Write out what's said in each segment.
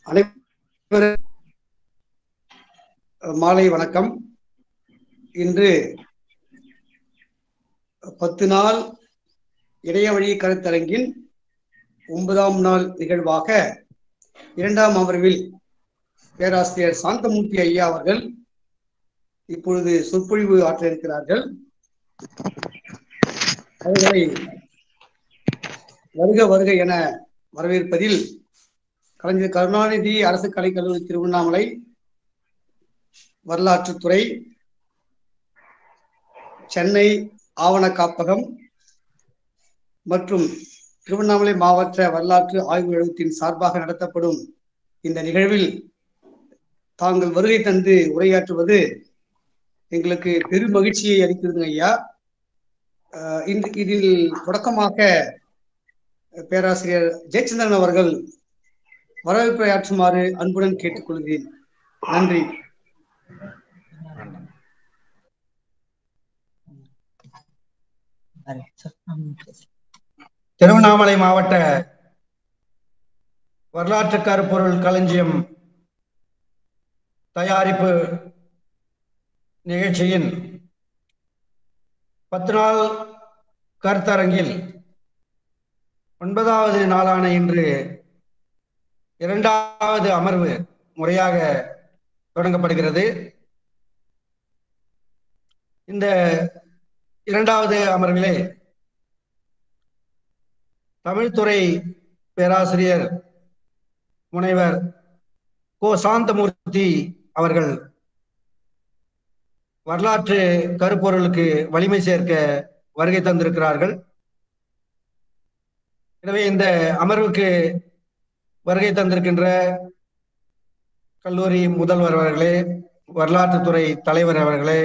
அனைவரும் மாலை வணக்கம் இன்று பத்து நாள் இணையவழி கருத்தரங்கின் ஒன்பதாம் நாள் நிகழ்வாக இரண்டாம் அமர்வில் பேராசிரியர் சாந்தமூர்த்தி ஐயா அவர்கள் இப்பொழுது சொற்பொழிவு ஆற்ற இருக்கிறார்கள் அவர்களை வருக வருக என வரவேற்பதில் கலைஞர் கருணாநிதி அரசு கலைக்கல்லூரி திருவண்ணாமலை வரலாற்றுத்துறை சென்னை ஆவண காப்பகம் மற்றும் திருவண்ணாமலை மாவட்ட வரலாற்று ஆய்வு நிலையத்தின் சார்பாக நடத்தப்படும் இந்த நிகழ்வில் தாங்கள் வருகை தந்து உரையாற்றுவது எங்களுக்கு பெரும் மகிழ்ச்சியை அளிக்கிறதுங்க ஐயா இந்த இதில் தொடக்கமாக பேராசிரியர் ஜெயச்சந்திரன் அவர்கள் வரவேற்பை ஆற்றுமாறு அன்புடன் கேட்டுக்கொள்கிறேன் நன்றி திருவண்ணாமலை மாவட்ட வரலாற்று கருப்பொருள் களஞ்சியம் தயாரிப்பு நிகழ்ச்சியின் பத்து நாள் கருத்தரங்கில் ஒன்பதாவது நாளான இன்று இரண்டாவது அமர்வு முறையாக தொடங்கப்படுகிறது இந்த இரண்டாவது அமர்விலே தமிழ்துறை பேராசிரியர் முனைவர் கோ சாந்தமூர்த்தி அவர்கள் வரலாற்று கருப்பொருளுக்கு வலிமை சேர்க்க வருகை தந்திருக்கிறார்கள் எனவே இந்த அமர்வுக்கு வருகை தந்திருக்கின்ற கல்லூரி முதல்வர் அவர்களே வரலாற்றுத்துறை தலைவர் அவர்களே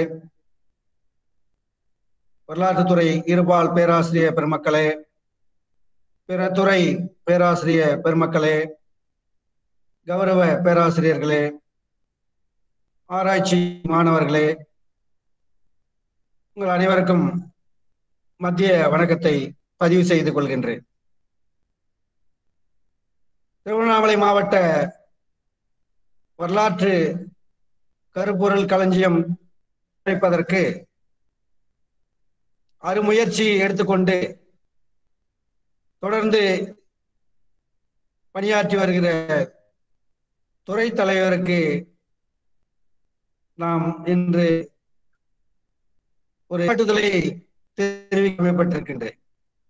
வரலாற்றுத்துறை இருபால் பேராசிரியர் பெருமக்களே பிற துறை பேராசிரியர் பெருமக்களே கௌரவ பேராசிரியர்களே ஆராய்ச்சி மாணவர்களே உங்கள் அனைவருக்கும் மத்திய வணக்கத்தை பதிவு செய்து கொள்கின்றேன் திருவண்ணாமலை மாவட்ட வரலாற்று கருப்பொருள் களஞ்சியம் அமைப்பதற்கு அருமுயற்சி எடுத்துக்கொண்டு தொடர்ந்து பணியாற்றி வருகிற துறை தலைவருக்கு நாம் இன்று ஒரு காட்டுதலை தெரிவிக்கப்பட்டிருக்கின்றேன்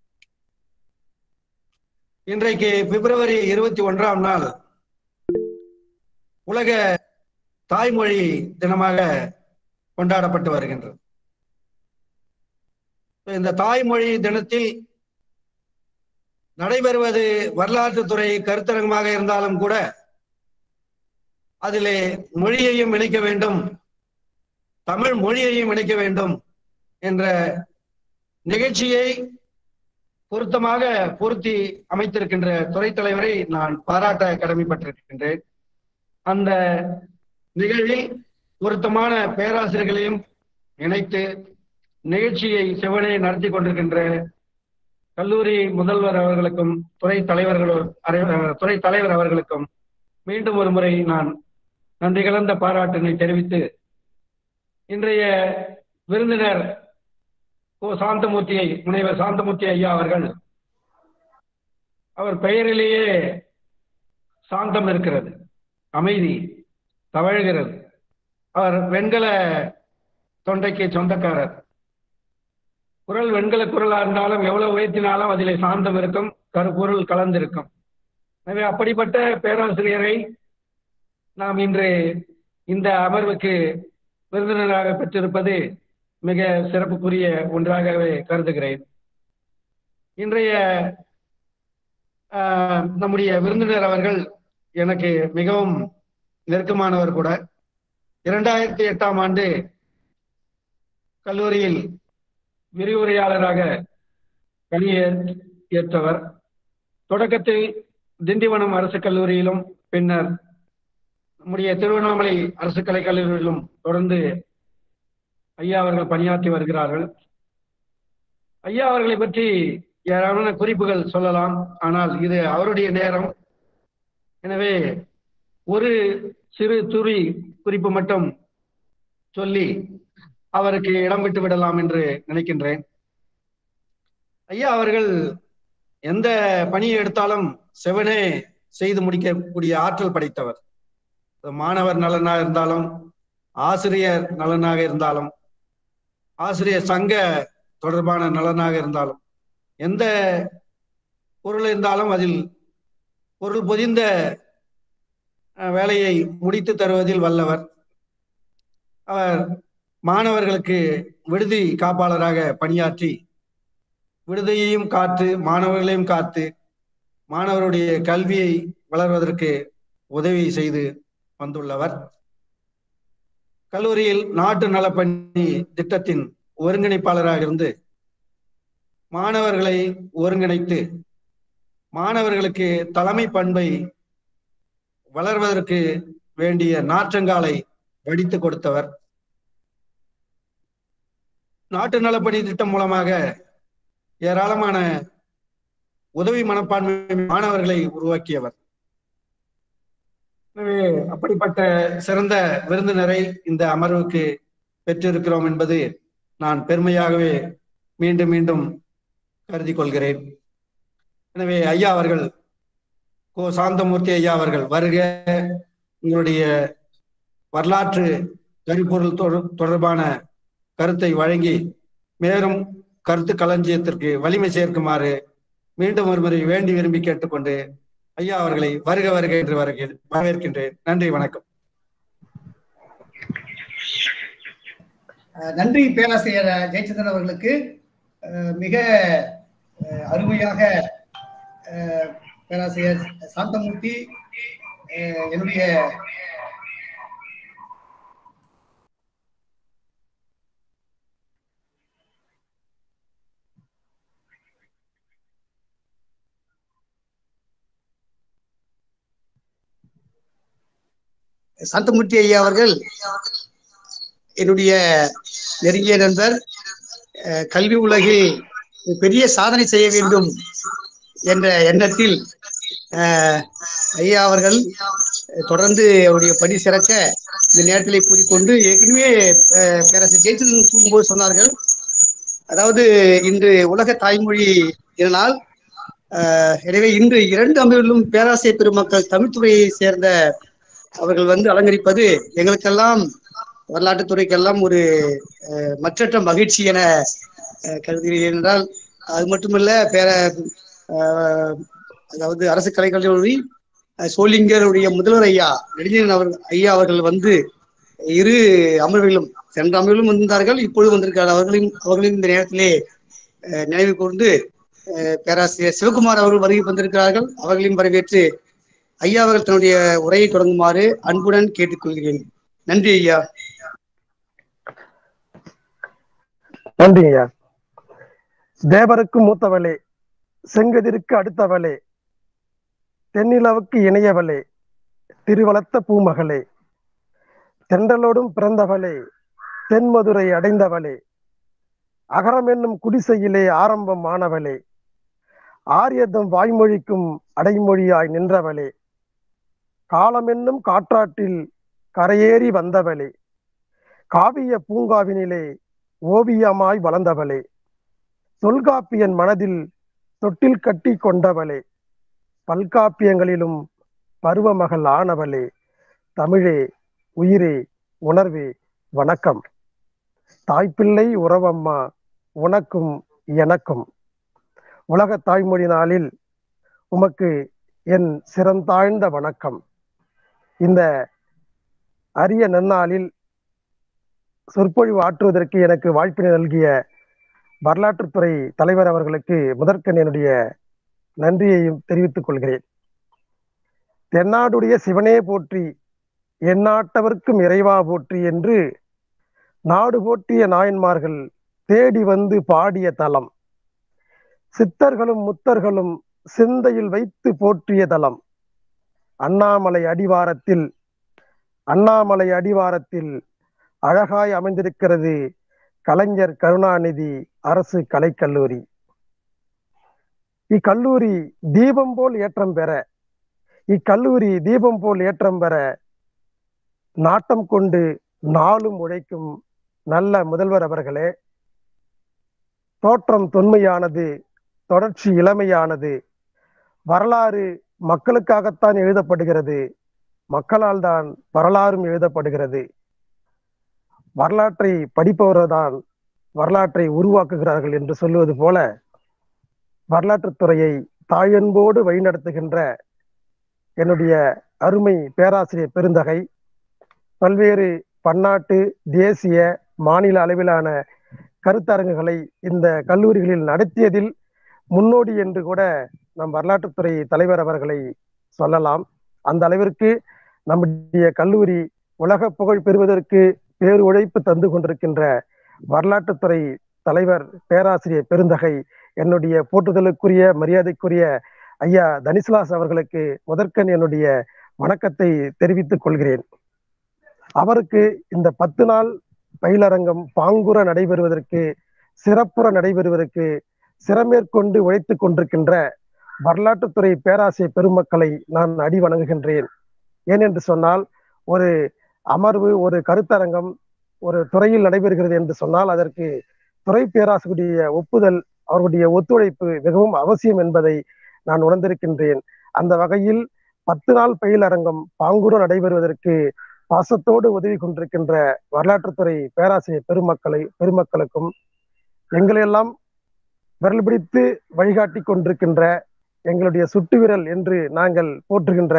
இன்றைக்கு பிப்ரவரி இருபத்தி ஒன்றாம் நாள் உலக தாய்மொழி தினமாக கொண்டாடப்பட்டு வருகின்றது இந்த தாய்மொழி தினத்தில் நடைபெறுவது வரலாற்றுத்துறை கருத்தரங்கமாக இருந்தாலும் கூட அதிலே மொழியையும் இணைக்க வேண்டும் தமிழ் மொழியையும் இணைக்க வேண்டும் என்ற நிகழ்ச்சியை பொருத்தமாக பொருத்தி அமைத்திருக்கின்ற துறை தலைவரை நான் பாராட்ட கடமைப்பட்டிருக்கின்றேன் அந்த நிகழ்வில் பொருத்தமான பேராசிரியர்களையும் இணைத்து நிகழ்ச்சியை செவனே நடத்தி கொண்டிருக்கின்ற கல்லூரி முதல்வர் அவர்களுக்கும் துறை தலைவர்களும் துறை தலைவர் அவர்களுக்கும் மீண்டும் ஒரு முறை நான் நன்றி கலந்த பாராட்டினை தெரிவித்து இன்றைய விருந்தினர் ஓ சாந்தமூர்த்தியை முனைவர் சாந்தமூர்த்தி ஐயா அவர்கள் அவர் பெயரிலேயே சாந்தம் இருக்கிறது அமைதி தவழ்கிறது அவர் வெண்கல தொண்டைக்கு சொந்தக்காரர் குரல் வெண்கல குரலா இருந்தாலும் எவ்வளவு உயர்த்தினாலும் அதிலே சாந்தம் இருக்கும் கருப்பொருள் கலந்திருக்கும் எனவே அப்படிப்பட்ட பேராசிரியரை நாம் இன்று இந்த அமர்வுக்கு விருந்தினராக பெற்றிருப்பது மிக சிறப்புக்குரிய ஒன்றாகவே கருதுகிறேன் இன்றைய நம்முடைய விருந்தினர் அவர்கள் எனக்கு மிகவும் நெருக்கமானவர் கூட இரண்டாயிரத்தி எட்டாம் ஆண்டு கல்லூரியில் விரிவுரையாளராக பணியே ஏற்றவர் தொடக்கத்தில் திண்டிவனம் அரசு கல்லூரியிலும் பின்னர் நம்முடைய திருவண்ணாமலை அரசு கலைக் கல்லூரியிலும் தொடர்ந்து ஐயா அவர்கள் பணியாற்றி வருகிறார்கள் ஐயா அவர்களை பற்றி ஏராளமான குறிப்புகள் சொல்லலாம் ஆனால் இது அவருடைய நேரம் எனவே ஒரு சிறு துறி குறிப்பு மட்டும் சொல்லி அவருக்கு இடம் விட்டு விடலாம் என்று நினைக்கின்றேன் ஐயா அவர்கள் எந்த பணியை எடுத்தாலும் செவனே செய்து முடிக்கக்கூடிய ஆற்றல் படைத்தவர் மாணவர் நலனாக இருந்தாலும் ஆசிரியர் நலனாக இருந்தாலும் ஆசிரியர் சங்க தொடர்பான நலனாக இருந்தாலும் எந்த பொருள் இருந்தாலும் அதில் பொருள் பொதிந்த வேலையை முடித்து தருவதில் வல்லவர் அவர் மாணவர்களுக்கு விடுதி காப்பாளராக பணியாற்றி விடுதியையும் காத்து மாணவர்களையும் காத்து மாணவருடைய கல்வியை வளர்வதற்கு உதவி செய்து வந்துள்ளவர் கல்லூரியில் நாட்டு நலப்பணி திட்டத்தின் ஒருங்கிணைப்பாளராக இருந்து மாணவர்களை ஒருங்கிணைத்து மாணவர்களுக்கு தலைமை பண்பை வளர்வதற்கு வேண்டிய நாற்றங்காலை வடித்து கொடுத்தவர் நாட்டு நலப்பணி திட்டம் மூலமாக ஏராளமான உதவி மனப்பான்மை மாணவர்களை உருவாக்கியவர் எனவே அப்படிப்பட்ட சிறந்த விருந்தினரை இந்த அமர்வுக்கு பெற்றிருக்கிறோம் என்பது நான் பெருமையாகவே மீண்டும் மீண்டும் கருதி கொள்கிறேன் எனவே ஐயா அவர்கள் கோ சாந்தமூர்த்தி ஐயா அவர்கள் வருக உங்களுடைய வரலாற்று கருப்பொருள் தொடர்பான கருத்தை வழங்கி மேலும் கருத்து களஞ்சியத்திற்கு வலிமை சேர்க்குமாறு மீண்டும் ஒருமுறை வேண்டி விரும்பி கேட்டுக்கொண்டு ஐயா அவர்களை வருக வருக என்று வரவேற்கின்றேன் நன்றி வணக்கம் நன்றி பேராசிரியர் ஜெயச்சந்திரன் அவர்களுக்கு மிக அருமையாக பேராசிரியர் சாந்தமூர்த்தி என்னுடைய சாந்தமூர்த்தி ஐயா அவர்கள் என்னுடைய நெருங்கிய நண்பர் கல்வி உலகில் பெரிய சாதனை செய்ய வேண்டும் என்ற எண்ணத்தில் ஐயா அவர்கள் தொடர்ந்து அவருடைய பணி சிறக்க இந்த நேரத்திலே கூறிக்கொண்டு ஏற்கனவே பேரரசு ஜெயச்சந்திரன் கூறும்போது சொன்னார்கள் அதாவது இன்று உலக தாய்மொழி இதனால் எனவே இன்று இரண்டு அமைப்பிலும் பேராசிரியர் பெருமக்கள் தமிழ்துறையை சேர்ந்த அவர்கள் வந்து அலங்கரிப்பது எங்களுக்கெல்லாம் வரலாற்று துறைக்கெல்லாம் ஒரு மற்றற்ற மகிழ்ச்சி என கருதுகிறேன் என்றால் அது மட்டுமல்ல பேர அதாவது அரசு கலைக்கல்லூரி சோளிங்கருடைய முதல்வர் ஐயா நெடுஞ்சன் அவர் ஐயா அவர்கள் வந்து இரு அமர்வுகளும் சென்ற அமர்விலும் வந்திருந்தார்கள் இப்பொழுது வந்திருக்கிறார் அவர்களையும் அவர்களையும் இந்த நேரத்திலே நினைவு கூர்ந்து பேராசிரியர் சிவகுமார் அவர்கள் வருகை வந்திருக்கிறார்கள் அவர்களையும் வரவேற்று ஐயா அவர்கள் தன்னுடைய உரையை தொடங்குமாறு அன்புடன் கேட்டுக்கொள்கிறேன் நன்றி ஐயா நன்றி ஐயா தேவருக்கு மூத்தவளே செங்கதிருக்கு அடுத்தவளே தென்னிலவுக்கு இணையவளே திருவளத்த பூமகளே தென்றலோடும் பிறந்தவளே தென்மதுரை அடைந்தவளே அகரம் என்னும் குடிசையிலே ஆரம்பம் ஆனவளே ஆரியதம் வாய்மொழிக்கும் அடைமொழியாய் நின்றவளே காலம் என்னும் காற்றாற்றில் கரையேறி வந்தவளே காவிய பூங்காவினிலே ஓவியமாய் வளர்ந்தவளே தொல்காப்பியன் மனதில் தொட்டில் கட்டி கொண்டவளே பல்காப்பியங்களிலும் பருவமகள் ஆனவளே தமிழே உயிரே உணர்வே வணக்கம் தாய்ப்பிள்ளை உறவம்மா உனக்கும் எனக்கும் உலக தாய்மொழி நாளில் உமக்கு என் சிறந்தாழ்ந்த வணக்கம் இந்த அரிய நன்னாளில் சொற்பொழிவு ஆற்றுவதற்கு எனக்கு வாய்ப்பினை நல்கிய வரலாற்றுத்துறை தலைவர் அவர்களுக்கு முதற்கண் என்னுடைய நன்றியையும் தெரிவித்துக் கொள்கிறேன் தென்னாடுடைய சிவனே போற்றி எந்நாட்டவர்க்கும் இறைவா போற்றி என்று நாடு போற்றிய நாயன்மார்கள் தேடி வந்து பாடிய தலம் சித்தர்களும் முத்தர்களும் சிந்தையில் வைத்து போற்றிய தலம் அண்ணாமலை அடிவாரத்தில் அண்ணாமலை அடிவாரத்தில் அழகாய் அமைந்திருக்கிறது கலைஞர் கருணாநிதி அரசு கலைக்கல்லூரி இக்கல்லூரி தீபம் போல் ஏற்றம் பெற இக்கல்லூரி தீபம் போல் ஏற்றம் பெற நாட்டம் கொண்டு நாளும் உழைக்கும் நல்ல முதல்வர் அவர்களே தோற்றம் தொன்மையானது தொடர்ச்சி இளமையானது வரலாறு மக்களுக்காகத்தான் எழுதப்படுகிறது மக்களால் தான் வரலாறும் எழுதப்படுகிறது வரலாற்றை படிப்பவர்தான் வரலாற்றை உருவாக்குகிறார்கள் என்று சொல்லுவது போல வரலாற்றுத் துறையை தாயன்போடு வழிநடத்துகின்ற என்னுடைய அருமை பேராசிரியர் பெருந்தகை பல்வேறு பன்னாட்டு தேசிய மாநில அளவிலான கருத்தரங்குகளை இந்த கல்லூரிகளில் நடத்தியதில் முன்னோடி என்று கூட நம் வரலாற்றுத்துறை தலைவர் அவர்களை சொல்லலாம் அந்த அளவிற்கு நம்முடைய கல்லூரி உலக புகழ் பெறுவதற்கு பேரு உழைப்பு தந்து கொண்டிருக்கின்ற வரலாற்றுத்துறை தலைவர் பேராசிரியர் பெருந்தகை என்னுடைய போற்றுதலுக்குரிய மரியாதைக்குரிய ஐயா தனிசுலாஸ் அவர்களுக்கு முதற்கண் என்னுடைய வணக்கத்தை தெரிவித்துக் கொள்கிறேன் அவருக்கு இந்த பத்து நாள் பயிலரங்கம் பாங்குற நடைபெறுவதற்கு சிறப்புற நடைபெறுவதற்கு சிறமேற்கொண்டு உழைத்துக் கொண்டிருக்கின்ற வரலாற்றுத்துறை பேராசிரியர் பெருமக்களை நான் அடி வணங்குகின்றேன் ஏனென்று சொன்னால் ஒரு அமர்வு ஒரு கருத்தரங்கம் ஒரு துறையில் நடைபெறுகிறது என்று சொன்னால் அதற்கு துறை பேராசிரியருடைய ஒப்புதல் அவருடைய ஒத்துழைப்பு மிகவும் அவசியம் என்பதை நான் உணர்ந்திருக்கின்றேன் அந்த வகையில் பத்து நாள் பயிலரங்கம் பாங்குற நடைபெறுவதற்கு பாசத்தோடு உதவி கொண்டிருக்கின்ற வரலாற்றுத்துறை பேராசிரியர் பெருமக்களை பெருமக்களுக்கும் எங்களையெல்லாம் விரல் பிடித்து வழிகாட்டி கொண்டிருக்கின்ற எங்களுடைய சுட்டு விரல் என்று நாங்கள் போற்றுகின்ற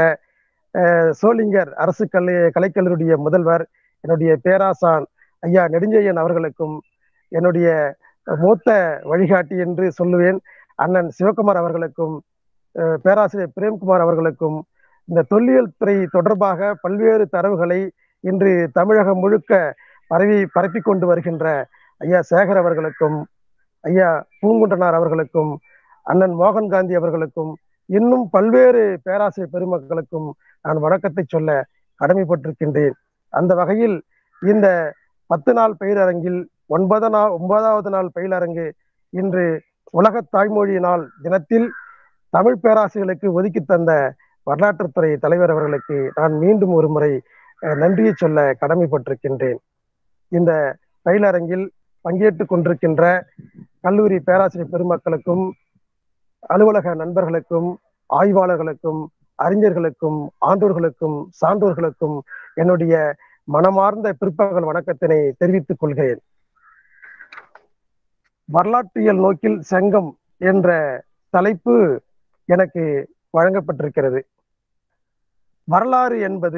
சோளிங்கர் அரசு கலை கலைக்கல்லூரிய முதல்வர் என்னுடைய பேராசான் ஐயா நெடுஞ்செழியன் அவர்களுக்கும் என்னுடைய மூத்த வழிகாட்டி என்று சொல்லுவேன் அண்ணன் சிவகுமார் அவர்களுக்கும் பேராசிரியர் பிரேம்குமார் அவர்களுக்கும் இந்த தொல்லியல் துறை தொடர்பாக பல்வேறு தரவுகளை இன்று தமிழகம் முழுக்க பரவி பரப்பி கொண்டு வருகின்ற ஐயா சேகர் அவர்களுக்கும் ஐயா பூங்குண்டனார் அவர்களுக்கும் அண்ணன் மோகன் காந்தி அவர்களுக்கும் இன்னும் பல்வேறு பேராசிரியர் பெருமக்களுக்கும் நான் வணக்கத்தை சொல்ல கடமைப்பட்டிருக்கின்றேன் அந்த வகையில் இந்த பத்து நாள் பயிலரங்கில் ஒன்பது நாள் ஒன்பதாவது நாள் பயிலரங்கு இன்று உலக தாய்மொழி நாள் தினத்தில் தமிழ் பேராசிரியர்களுக்கு ஒதுக்கி தந்த வரலாற்றுத்துறை தலைவர் அவர்களுக்கு நான் மீண்டும் ஒரு முறை நன்றியை சொல்ல கடமைப்பட்டிருக்கின்றேன் இந்த பயிலரங்கில் பங்கேற்றுக் கொண்டிருக்கின்ற கல்லூரி பேராசிரியர் பெருமக்களுக்கும் அலுவலக நண்பர்களுக்கும் ஆய்வாளர்களுக்கும் அறிஞர்களுக்கும் ஆண்டோர்களுக்கும் சான்றோர்களுக்கும் என்னுடைய மனமார்ந்த பிற்பகல் வணக்கத்தினை தெரிவித்துக் கொள்கிறேன் வரலாற்றியல் நோக்கில் சங்கம் என்ற தலைப்பு எனக்கு வழங்கப்பட்டிருக்கிறது வரலாறு என்பது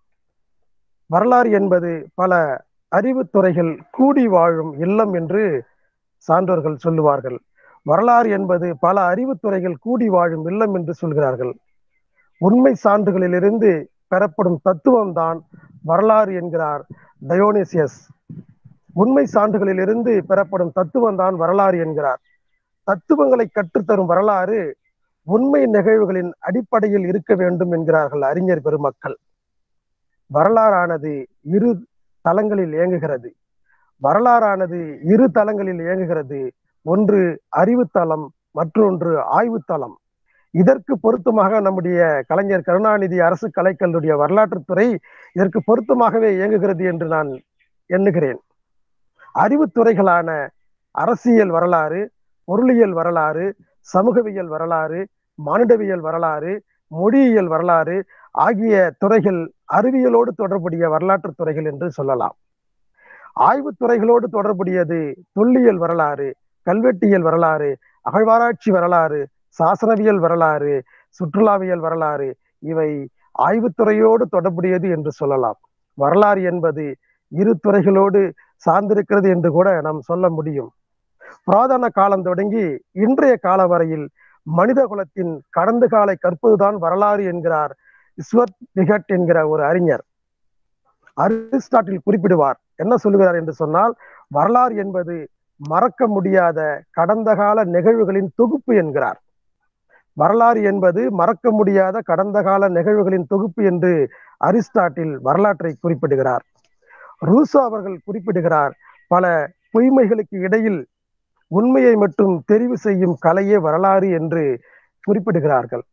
வரலாறு என்பது பல அறிவுத்துறைகள் கூடி வாழும் இல்லம் என்று சான்றோர்கள் சொல்லுவார்கள் வரலாறு என்பது பல அறிவுத்துறைகள் கூடி வாழும் இல்லம் என்று சொல்கிறார்கள் உண்மை சான்றுகளிலிருந்து பெறப்படும் தத்துவம் தான் வரலாறு என்கிறார் டயோனிசியஸ் உண்மை சான்றுகளிலிருந்து பெறப்படும் தத்துவம் தான் வரலாறு என்கிறார் தத்துவங்களை கற்றுத்தரும் வரலாறு உண்மை நிகழ்வுகளின் அடிப்படையில் இருக்க வேண்டும் என்கிறார்கள் அறிஞர் பெருமக்கள் வரலாறானது இரு தளங்களில் இயங்குகிறது வரலாறானது இரு தளங்களில் இயங்குகிறது ஒன்று அறிவுத்தளம் மற்றொன்று ஆய்வுத்தளம் இதற்கு பொருத்தமாக நம்முடைய கலைஞர் கருணாநிதி அரசு கலைக்கல்லுடைய வரலாற்றுத்துறை இதற்கு பொருத்தமாகவே இயங்குகிறது என்று நான் எண்ணுகிறேன் அறிவுத்துறைகளான அரசியல் வரலாறு பொருளியல் வரலாறு சமூகவியல் வரலாறு மானிடவியல் வரலாறு மொழியியல் வரலாறு ஆகிய துறைகள் அறிவியலோடு தொடர்புடைய வரலாற்று துறைகள் என்று சொல்லலாம் ஆய்வுத் துறைகளோடு தொடர்புடையது தொல்லியல் வரலாறு கல்வெட்டியல் வரலாறு அகழ்வாராய்ச்சி வரலாறு சாசனவியல் வரலாறு சுற்றுலாவியல் வரலாறு இவை ஆய்வுத்துறையோடு தொடர்புடையது என்று சொல்லலாம் வரலாறு என்பது இரு துறைகளோடு சார்ந்திருக்கிறது என்று கூட நாம் சொல்ல முடியும் புராதன காலம் தொடங்கி இன்றைய கால வரையில் மனித குலத்தின் கடந்த காலை கற்பதுதான் வரலாறு என்கிறார் இஸ்வத் நிகட் என்கிற ஒரு அறிஞர் அரிஸ்டாட்டில் குறிப்பிடுவார் என்ன சொல்லுகிறார் என்று சொன்னால் வரலாறு என்பது மறக்க முடியாத கடந்த கால நிகழ்வுகளின் தொகுப்பு என்கிறார் வரலாறு என்பது மறக்க முடியாத கடந்த கால நிகழ்வுகளின் தொகுப்பு என்று அரிஸ்டாட்டில் வரலாற்றை குறிப்பிடுகிறார் ரூசோ அவர்கள் குறிப்பிடுகிறார் பல பொய்மைகளுக்கு இடையில் உண்மையை மட்டும் தெரிவு செய்யும் கலையே வரலாறு என்று குறிப்பிடுகிறார்கள்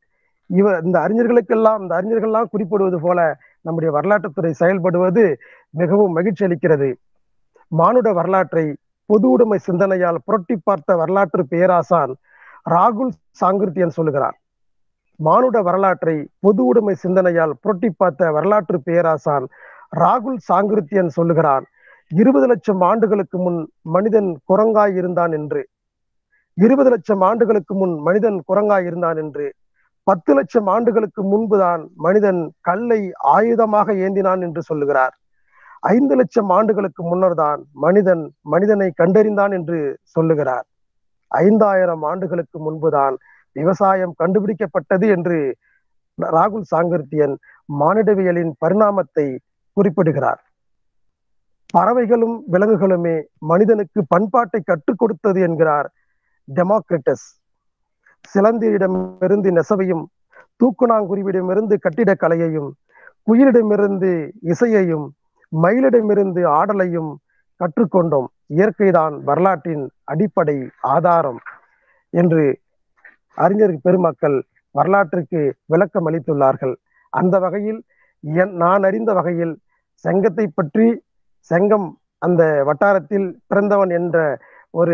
இவ இந்த அறிஞர்களுக்கெல்லாம் இந்த அறிஞர்கள்லாம் குறிப்பிடுவது போல நம்முடைய வரலாற்றுத்துறை செயல்படுவது மிகவும் மகிழ்ச்சி அளிக்கிறது மானுட வரலாற்றை பொது உடைமை சிந்தனையால் புரட்டி பார்த்த வரலாற்று பேராசான் ராகுல் சாங்கிருத்தியன் சொல்லுகிறார் மானுட வரலாற்றை பொது உடைமை சிந்தனையால் புரட்டி பார்த்த வரலாற்று பேராசான் ராகுல் சாங்கிருத்தியன் சொல்லுகிறான் இருபது லட்சம் ஆண்டுகளுக்கு முன் மனிதன் குரங்காய் இருந்தான் என்று இருபது லட்சம் ஆண்டுகளுக்கு முன் மனிதன் குரங்காய் இருந்தான் என்று பத்து லட்சம் ஆண்டுகளுக்கு முன்புதான் மனிதன் கல்லை ஆயுதமாக ஏந்தினான் என்று சொல்லுகிறார் ஐந்து லட்சம் ஆண்டுகளுக்கு முன்னர் தான் மனிதன் மனிதனை கண்டறிந்தான் என்று சொல்லுகிறார் ஐந்தாயிரம் ஆண்டுகளுக்கு முன்புதான் விவசாயம் கண்டுபிடிக்கப்பட்டது என்று ராகுல் சாங்கர்த்தியன் மானிடவியலின் பரிணாமத்தை குறிப்பிடுகிறார் பறவைகளும் விலங்குகளுமே மனிதனுக்கு பண்பாட்டை கற்றுக் கொடுத்தது என்கிறார் டெமோக்ரிட்டஸ் சிலந்தியிடமிருந்து நெசவையும் தூக்குநாங்குருவிடமிருந்து கட்டிடக்கலையையும் குயிலிடமிருந்து இசையையும் மயிலிடமிருந்து ஆடலையும் கற்றுக்கொண்டோம் இயற்கைதான் வரலாற்றின் அடிப்படை ஆதாரம் என்று அறிஞர் பெருமக்கள் வரலாற்றுக்கு விளக்கம் அளித்துள்ளார்கள் அந்த வகையில் என் நான் அறிந்த வகையில் செங்கத்தை பற்றி செங்கம் அந்த வட்டாரத்தில் பிறந்தவன் என்ற ஒரு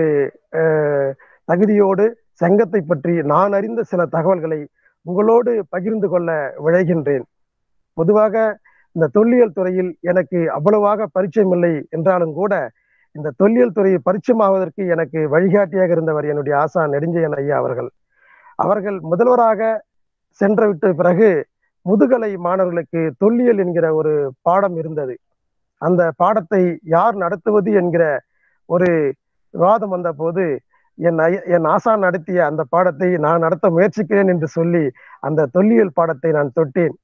தகுதியோடு செங்கத்தை பற்றி நான் அறிந்த சில தகவல்களை உங்களோடு பகிர்ந்து கொள்ள விழைகின்றேன் பொதுவாக இந்த தொல்லியல் துறையில் எனக்கு அவ்வளவாக பரிச்சயம் இல்லை என்றாலும் கூட இந்த தொல்லியல் துறையை பரிச்சயமாவதற்கு எனக்கு வழிகாட்டியாக இருந்தவர் என்னுடைய ஆசா நெடுஞ்செயன் ஐயா அவர்கள் அவர்கள் முதல்வராக சென்று விட்ட பிறகு முதுகலை மாணவர்களுக்கு தொல்லியல் என்கிற ஒரு பாடம் இருந்தது அந்த பாடத்தை யார் நடத்துவது என்கிற ஒரு விவாதம் வந்த போது என் என் ஆசான் நடத்திய அந்த பாடத்தை நான் நடத்த முயற்சிக்கிறேன் என்று சொல்லி அந்த தொல்லியல் பாடத்தை நான் தொட்டேன்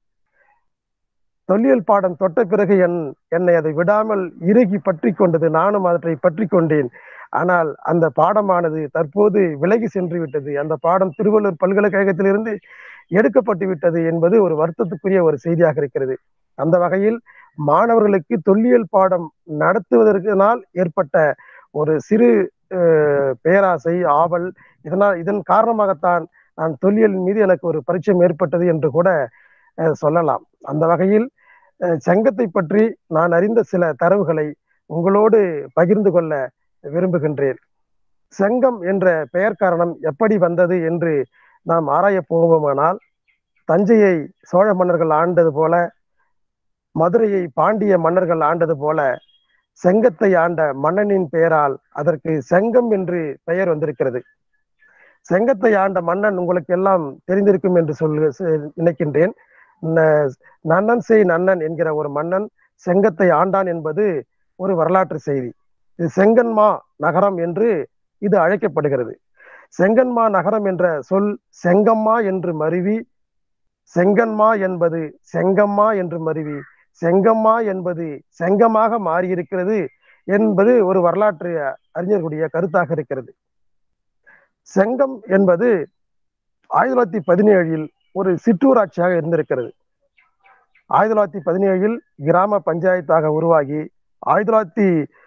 தொல்லியல் பாடம் தொட்ட பிறகு என் என்னை அதை விடாமல் இறுகி பற்றி கொண்டது நானும் அவற்றை பற்றி கொண்டேன் ஆனால் அந்த பாடமானது தற்போது விலகி சென்று விட்டது அந்த பாடம் திருவள்ளூர் பல்கலைக்கழகத்திலிருந்து எடுக்கப்பட்டு விட்டது என்பது ஒரு வருத்தத்துக்குரிய ஒரு செய்தியாக இருக்கிறது அந்த வகையில் மாணவர்களுக்கு தொல்லியல் பாடம் நடத்துவதற்கினால் ஏற்பட்ட ஒரு சிறு பேராசை ஆவல் இதனால் இதன் காரணமாகத்தான் நான் தொல்லியல் மீது எனக்கு ஒரு பரிச்சயம் ஏற்பட்டது என்று கூட சொல்லலாம் அந்த வகையில் சங்கத்தை பற்றி நான் அறிந்த சில தரவுகளை உங்களோடு பகிர்ந்து கொள்ள விரும்புகின்றேன் செங்கம் என்ற பெயர் காரணம் எப்படி வந்தது என்று நாம் ஆராய போவோமானால் தஞ்சையை சோழ மன்னர்கள் ஆண்டது போல மதுரையை பாண்டிய மன்னர்கள் ஆண்டது போல செங்கத்தை ஆண்ட மன்னனின் பெயரால் அதற்கு செங்கம் என்று பெயர் வந்திருக்கிறது செங்கத்தை ஆண்ட மன்னன் உங்களுக்கு எல்லாம் தெரிந்திருக்கும் என்று சொல்லு நினைக்கின்றேன் நன்னன் செய் நன்னன் என்கிற ஒரு மன்னன் செங்கத்தை ஆண்டான் என்பது ஒரு வரலாற்று செய்தி இது செங்கன்மா நகரம் என்று இது அழைக்கப்படுகிறது செங்கன்மா நகரம் என்ற சொல் செங்கம்மா என்று மருவி செங்கன்மா என்பது செங்கம்மா என்று மருவி செங்கம்மா என்பது செங்கமாக மாறியிருக்கிறது என்பது ஒரு வரலாற்று அறிஞர்களுடைய கருத்தாக இருக்கிறது செங்கம் என்பது ஆயிரத்தி தொள்ளாயிரத்தி பதினேழில் ஒரு சிற்றூராட்சியாக இருந்திருக்கிறது ஆயிரத்தி தொள்ளாயிரத்தி பதினேழில் கிராம பஞ்சாயத்தாக உருவாகி ஆயிரத்தி தொள்ளாயிரத்தி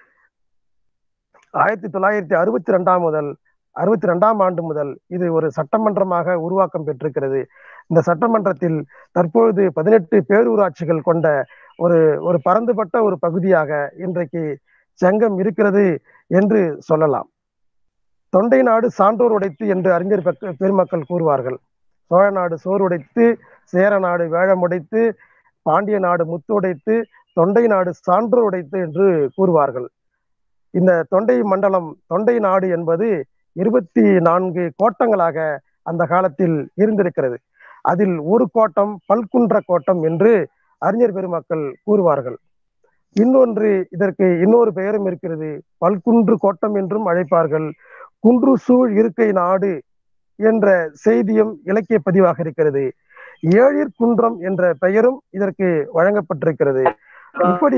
ஆயிரத்தி தொள்ளாயிரத்தி அறுபத்தி ரெண்டாம் முதல் அறுபத்தி ரெண்டாம் ஆண்டு முதல் இது ஒரு சட்டமன்றமாக உருவாக்கம் பெற்றிருக்கிறது இந்த சட்டமன்றத்தில் தற்பொழுது பதினெட்டு பேரூராட்சிகள் கொண்ட ஒரு ஒரு பரந்துபட்ட ஒரு பகுதியாக இன்றைக்கு செங்கம் இருக்கிறது என்று சொல்லலாம் தொண்டை நாடு சான்றோர் உடைத்து என்று அறிஞர் பெருமக்கள் கூறுவார்கள் சோழ நாடு சோறு உடைத்து சேர நாடு வேழமுடைத்து பாண்டிய நாடு முத்து உடைத்து தொண்டை நாடு சான்றோர் உடைத்து என்று கூறுவார்கள் இந்த தொண்டை மண்டலம் தொண்டை நாடு என்பது இருபத்தி நான்கு கோட்டங்களாக அந்த காலத்தில் இருந்திருக்கிறது அதில் ஒரு கோட்டம் பல்குன்ற கோட்டம் என்று அறிஞர் பெருமக்கள் கூறுவார்கள் இன்னொன்று இதற்கு இன்னொரு பெயரும் இருக்கிறது பல்குன்று கோட்டம் என்றும் அழைப்பார்கள் குன்று சூழ் இருக்கை நாடு என்ற செய்தியும் இலக்கிய பதிவாக இருக்கிறது ஏழிற் குன்றம் என்ற பெயரும் இதற்கு வழங்கப்பட்டிருக்கிறது இப்படி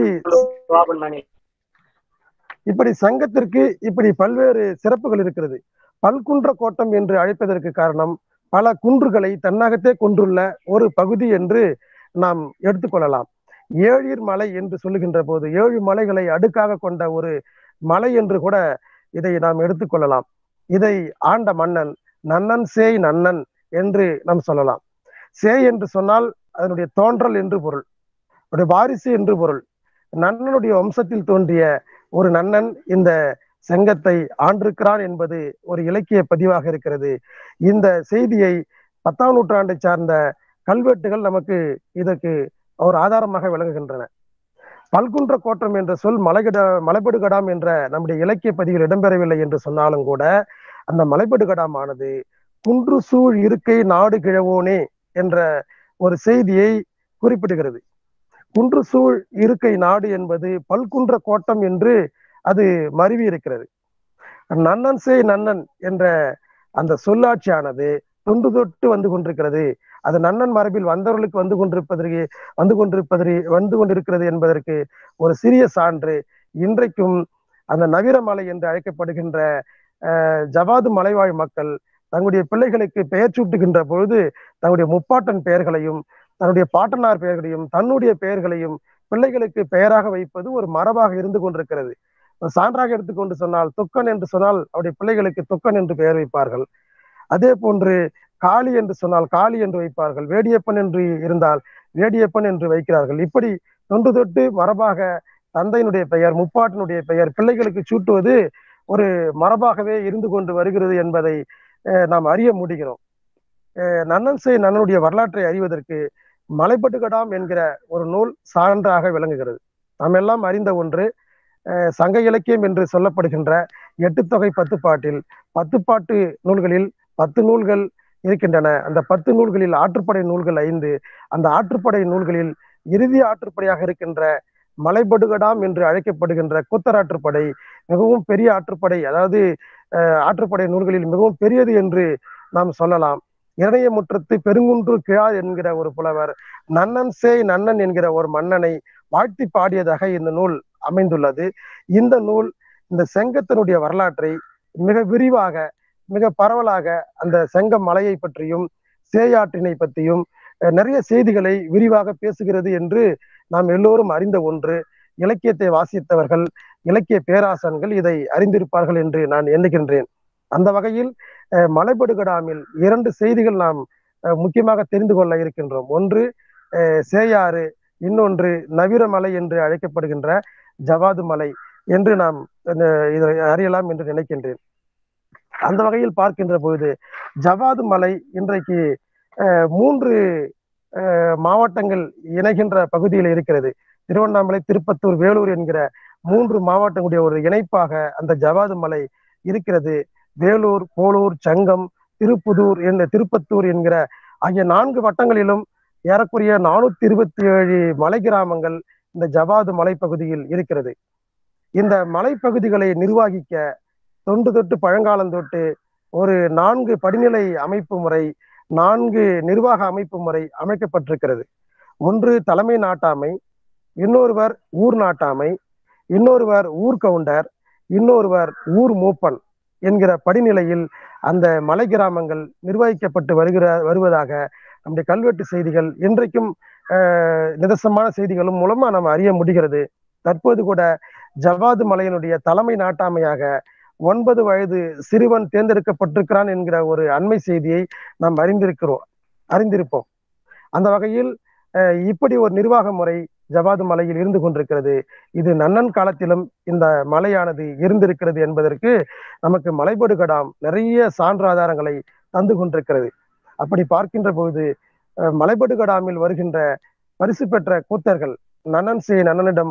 இப்படி சங்கத்திற்கு இப்படி பல்வேறு சிறப்புகள் இருக்கிறது பல்குன்ற கோட்டம் என்று அழைப்பதற்கு காரணம் பல குன்றுகளை தன்னகத்தே கொண்டுள்ள ஒரு பகுதி என்று நாம் எடுத்துக்கொள்ளலாம் ஏழிர் மலை என்று சொல்லுகின்ற போது ஏழு மலைகளை அடுக்காக கொண்ட ஒரு மலை என்று கூட இதை நாம் எடுத்துக்கொள்ளலாம் இதை ஆண்ட மன்னன் நன்னன் சேய் நன்னன் என்று நாம் சொல்லலாம் சே என்று சொன்னால் அதனுடைய தோன்றல் என்று பொருள் அவருடைய வாரிசு என்று பொருள் நன்னனுடைய வம்சத்தில் தோன்றிய ஒரு நன்னன் இந்த செங்கத்தை ஆண்டிருக்கிறான் என்பது ஒரு இலக்கிய பதிவாக இருக்கிறது இந்த செய்தியை பத்தாம் நூற்றாண்டை சார்ந்த கல்வெட்டுகள் நமக்கு இதற்கு ஒரு ஆதாரமாக விளங்குகின்றன பல்குன்ற கோட்டம் என்ற சொல் மலைகட மலைபடுகடாம் என்ற நம்முடைய இலக்கிய பதிவில் இடம்பெறவில்லை என்று சொன்னாலும் கூட அந்த மலைபடுகடாமானது குன்று சூழ் இருக்கை நாடு கிழவோனே என்ற ஒரு செய்தியை குறிப்பிடுகிறது குன்று சூழ் இருக்கை நாடு என்பது பல்குன்ற கோட்டம் என்று அது மருவி இருக்கிறது நன்னன் சே நன்னன் என்ற அந்த சொல்லாட்சியானது தொன்று தொட்டு வந்து கொண்டிருக்கிறது அது நன்னன் மரபில் வந்தவர்களுக்கு வந்து கொண்டிருப்பதற்கு வந்து கொண்டிருப்பது வந்து கொண்டிருக்கிறது என்பதற்கு ஒரு சிறிய சான்று இன்றைக்கும் அந்த நவீரமலை என்று அழைக்கப்படுகின்ற ஜவாது மலைவாழ் மக்கள் தங்களுடைய பிள்ளைகளுக்கு பெயர் சூட்டுகின்ற பொழுது தங்களுடைய முப்பாட்டன் பெயர்களையும் தன்னுடைய பாட்டனார் பெயர்களையும் தன்னுடைய பெயர்களையும் பிள்ளைகளுக்கு பெயராக வைப்பது ஒரு மரபாக இருந்து கொண்டிருக்கிறது சான்றாக எடுத்துக்கொண்டு சொன்னால் தொக்கன் என்று சொன்னால் அவருடைய பிள்ளைகளுக்கு தொக்கன் என்று பெயர் வைப்பார்கள் அதே போன்று காளி என்று சொன்னால் காளி என்று வைப்பார்கள் வேடியப்பன் என்று இருந்தால் வேடியப்பன் என்று வைக்கிறார்கள் இப்படி தொன்று தொட்டு மரபாக தந்தையினுடைய பெயர் முப்பாட்டினுடைய பெயர் பிள்ளைகளுக்கு சூட்டுவது ஒரு மரபாகவே இருந்து கொண்டு வருகிறது என்பதை நாம் அறிய முடிகிறோம் நன்னன் செய் நன்னனுடைய வரலாற்றை அறிவதற்கு மலைப்பட்டுக்கடாம் என்கிற ஒரு நூல் சான்றாக விளங்குகிறது நாம் எல்லாம் அறிந்த ஒன்று சங்க இலக்கியம் என்று சொல்லப்படுகின்ற எட்டு தொகை பத்து பாட்டில் பத்து பாட்டு நூல்களில் பத்து நூல்கள் இருக்கின்றன அந்த பத்து நூல்களில் ஆற்றுப்படை நூல்கள் ஐந்து அந்த ஆற்றுப்படை நூல்களில் இறுதி ஆற்றுப்படையாக இருக்கின்ற மலைபடுகடாம் என்று அழைக்கப்படுகின்ற கூத்தராற்றுப்படை மிகவும் பெரிய ஆற்றுப்படை அதாவது ஆற்றுப்படை நூல்களில் மிகவும் பெரியது என்று நாம் சொல்லலாம் இணைய முற்றத்து பெருங்குன்று கிழா என்கிற ஒரு புலவர் நன்னன் சேய் நன்னன் என்கிற ஒரு மன்னனை வாழ்த்தி பாடியதாக இந்த நூல் அமைந்துள்ளது இந்த நூல் இந்த செங்கத்தினுடைய வரலாற்றை மிக விரிவாக மிக பரவலாக அந்த செங்க மலையை பற்றியும் சேயாற்றினை பற்றியும் நிறைய செய்திகளை விரிவாக பேசுகிறது என்று நாம் எல்லோரும் அறிந்த ஒன்று இலக்கியத்தை வாசித்தவர்கள் இலக்கிய பேராசன்கள் இதை அறிந்திருப்பார்கள் என்று நான் எண்ணுகின்றேன் அந்த வகையில் மலைபடுகடாமில் இரண்டு செய்திகள் நாம் முக்கியமாக தெரிந்து கொள்ள இருக்கின்றோம் ஒன்று சேயாறு இன்னொன்று நவீரமலை என்று அழைக்கப்படுகின்ற ஜவாது மலை என்று நாம் இதை அறியலாம் என்று நினைக்கின்றேன் அந்த வகையில் பார்க்கின்ற பொழுது ஜவாது மலை இன்றைக்கு மூன்று மாவட்டங்கள் இணைகின்ற பகுதியில் இருக்கிறது திருவண்ணாமலை திருப்பத்தூர் வேலூர் என்கிற மூன்று மாவட்டங்களுடைய ஒரு இணைப்பாக அந்த ஜவாது மலை இருக்கிறது வேலூர் போலூர் சங்கம் திருப்புதூர் என்ற திருப்பத்தூர் என்கிற ஆகிய நான்கு வட்டங்களிலும் ஏறக்குறைய நானூத்தி இருபத்தி ஏழு மலை கிராமங்கள் இந்த ஜவாது மலைப்பகுதியில் இருக்கிறது இந்த மலைப்பகுதிகளை நிர்வகிக்க தொன்று தொட்டு பழங்காலம் தொட்டு ஒரு நான்கு படிநிலை அமைப்பு முறை நான்கு நிர்வாக அமைப்பு முறை அமைக்கப்பட்டிருக்கிறது ஒன்று தலைமை நாட்டாமை இன்னொருவர் ஊர் நாட்டாமை இன்னொருவர் ஊர் கவுண்டர் இன்னொருவர் ஊர் மூப்பன் என்கிற படிநிலையில் அந்த மலை கிராமங்கள் நிர்வகிக்கப்பட்டு வருகிற வருவதாக நம்முடைய கல்வெட்டு செய்திகள் இன்றைக்கும் நிதர்சனமான செய்திகளும் மூலமா நம்ம அறிய முடிகிறது தற்போது கூட ஜவாது மலையினுடைய தலைமை நாட்டாமையாக ஒன்பது வயது சிறுவன் தேர்ந்தெடுக்கப்பட்டிருக்கிறான் என்கிற ஒரு அண்மை செய்தியை நாம் அறிந்திருக்கிறோம் அறிந்திருப்போம் அந்த வகையில் இப்படி ஒரு நிர்வாக முறை ஜவாது மலையில் இருந்து கொண்டிருக்கிறது இது நன்னன் காலத்திலும் இந்த மலையானது இருந்திருக்கிறது என்பதற்கு நமக்கு மலைபடுகடாம் நிறைய சான்று ஆதாரங்களை தந்து கொண்டிருக்கிறது அப்படி பார்க்கின்ற பொழுது மலைபடுகடாமில் வருகின்ற பரிசு பெற்ற கூத்தர்கள் நன்னன் சே நன்னனிடம்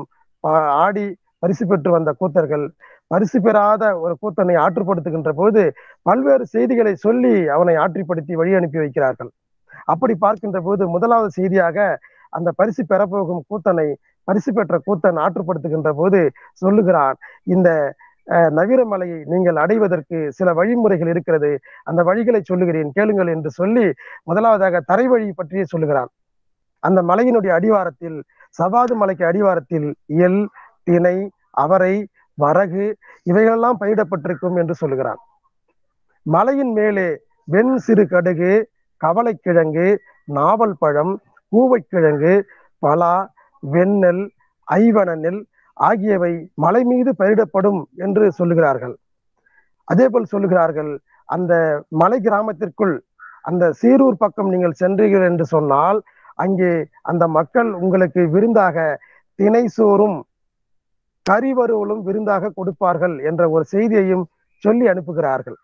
ஆடி பரிசு பெற்று வந்த கூத்தர்கள் பரிசு பெறாத ஒரு கூத்தனை ஆற்றுப்படுத்துகின்ற போது பல்வேறு செய்திகளை சொல்லி அவனை ஆற்றிப்படுத்தி வழி அனுப்பி வைக்கிறார்கள் அப்படி பார்க்கின்ற போது முதலாவது செய்தியாக அந்த பரிசு பெறப்போகும் கூத்தனை பரிசு பெற்ற கூத்தன் ஆற்றுப்படுத்துகின்ற போது சொல்லுகிறான் இந்த நவீரமலையை நீங்கள் அடைவதற்கு சில வழிமுறைகள் இருக்கிறது அந்த வழிகளை சொல்லுகிறேன் கேளுங்கள் என்று சொல்லி முதலாவதாக தரை வழி பற்றியே சொல்லுகிறான் அந்த மலையினுடைய அடிவாரத்தில் சவாது மலைக்கு அடிவாரத்தில் எல் திணை அவரை வரகு இவைகளெல்லாம் பயிரிடப்பட்டிருக்கும் என்று சொல்லுகிறான் மலையின் மேலே வெண் சிறு கடுகு கவலைக்கிழங்கு நாவல் பழம் கூவைக்கிழங்கு பலா வெண்ணெல் ஐவன நெல் ஆகியவை மலை மீது பயிரிடப்படும் என்று சொல்லுகிறார்கள் அதே போல் சொல்லுகிறார்கள் அந்த மலை கிராமத்திற்குள் அந்த சீரூர் பக்கம் நீங்கள் சென்றீர்கள் என்று சொன்னால் அங்கே அந்த மக்கள் உங்களுக்கு விருந்தாக தினை சோறும் கறிவறுவலும் விருந்தாக கொடுப்பார்கள் என்ற ஒரு செய்தியையும் சொல்லி அனுப்புகிறார்கள்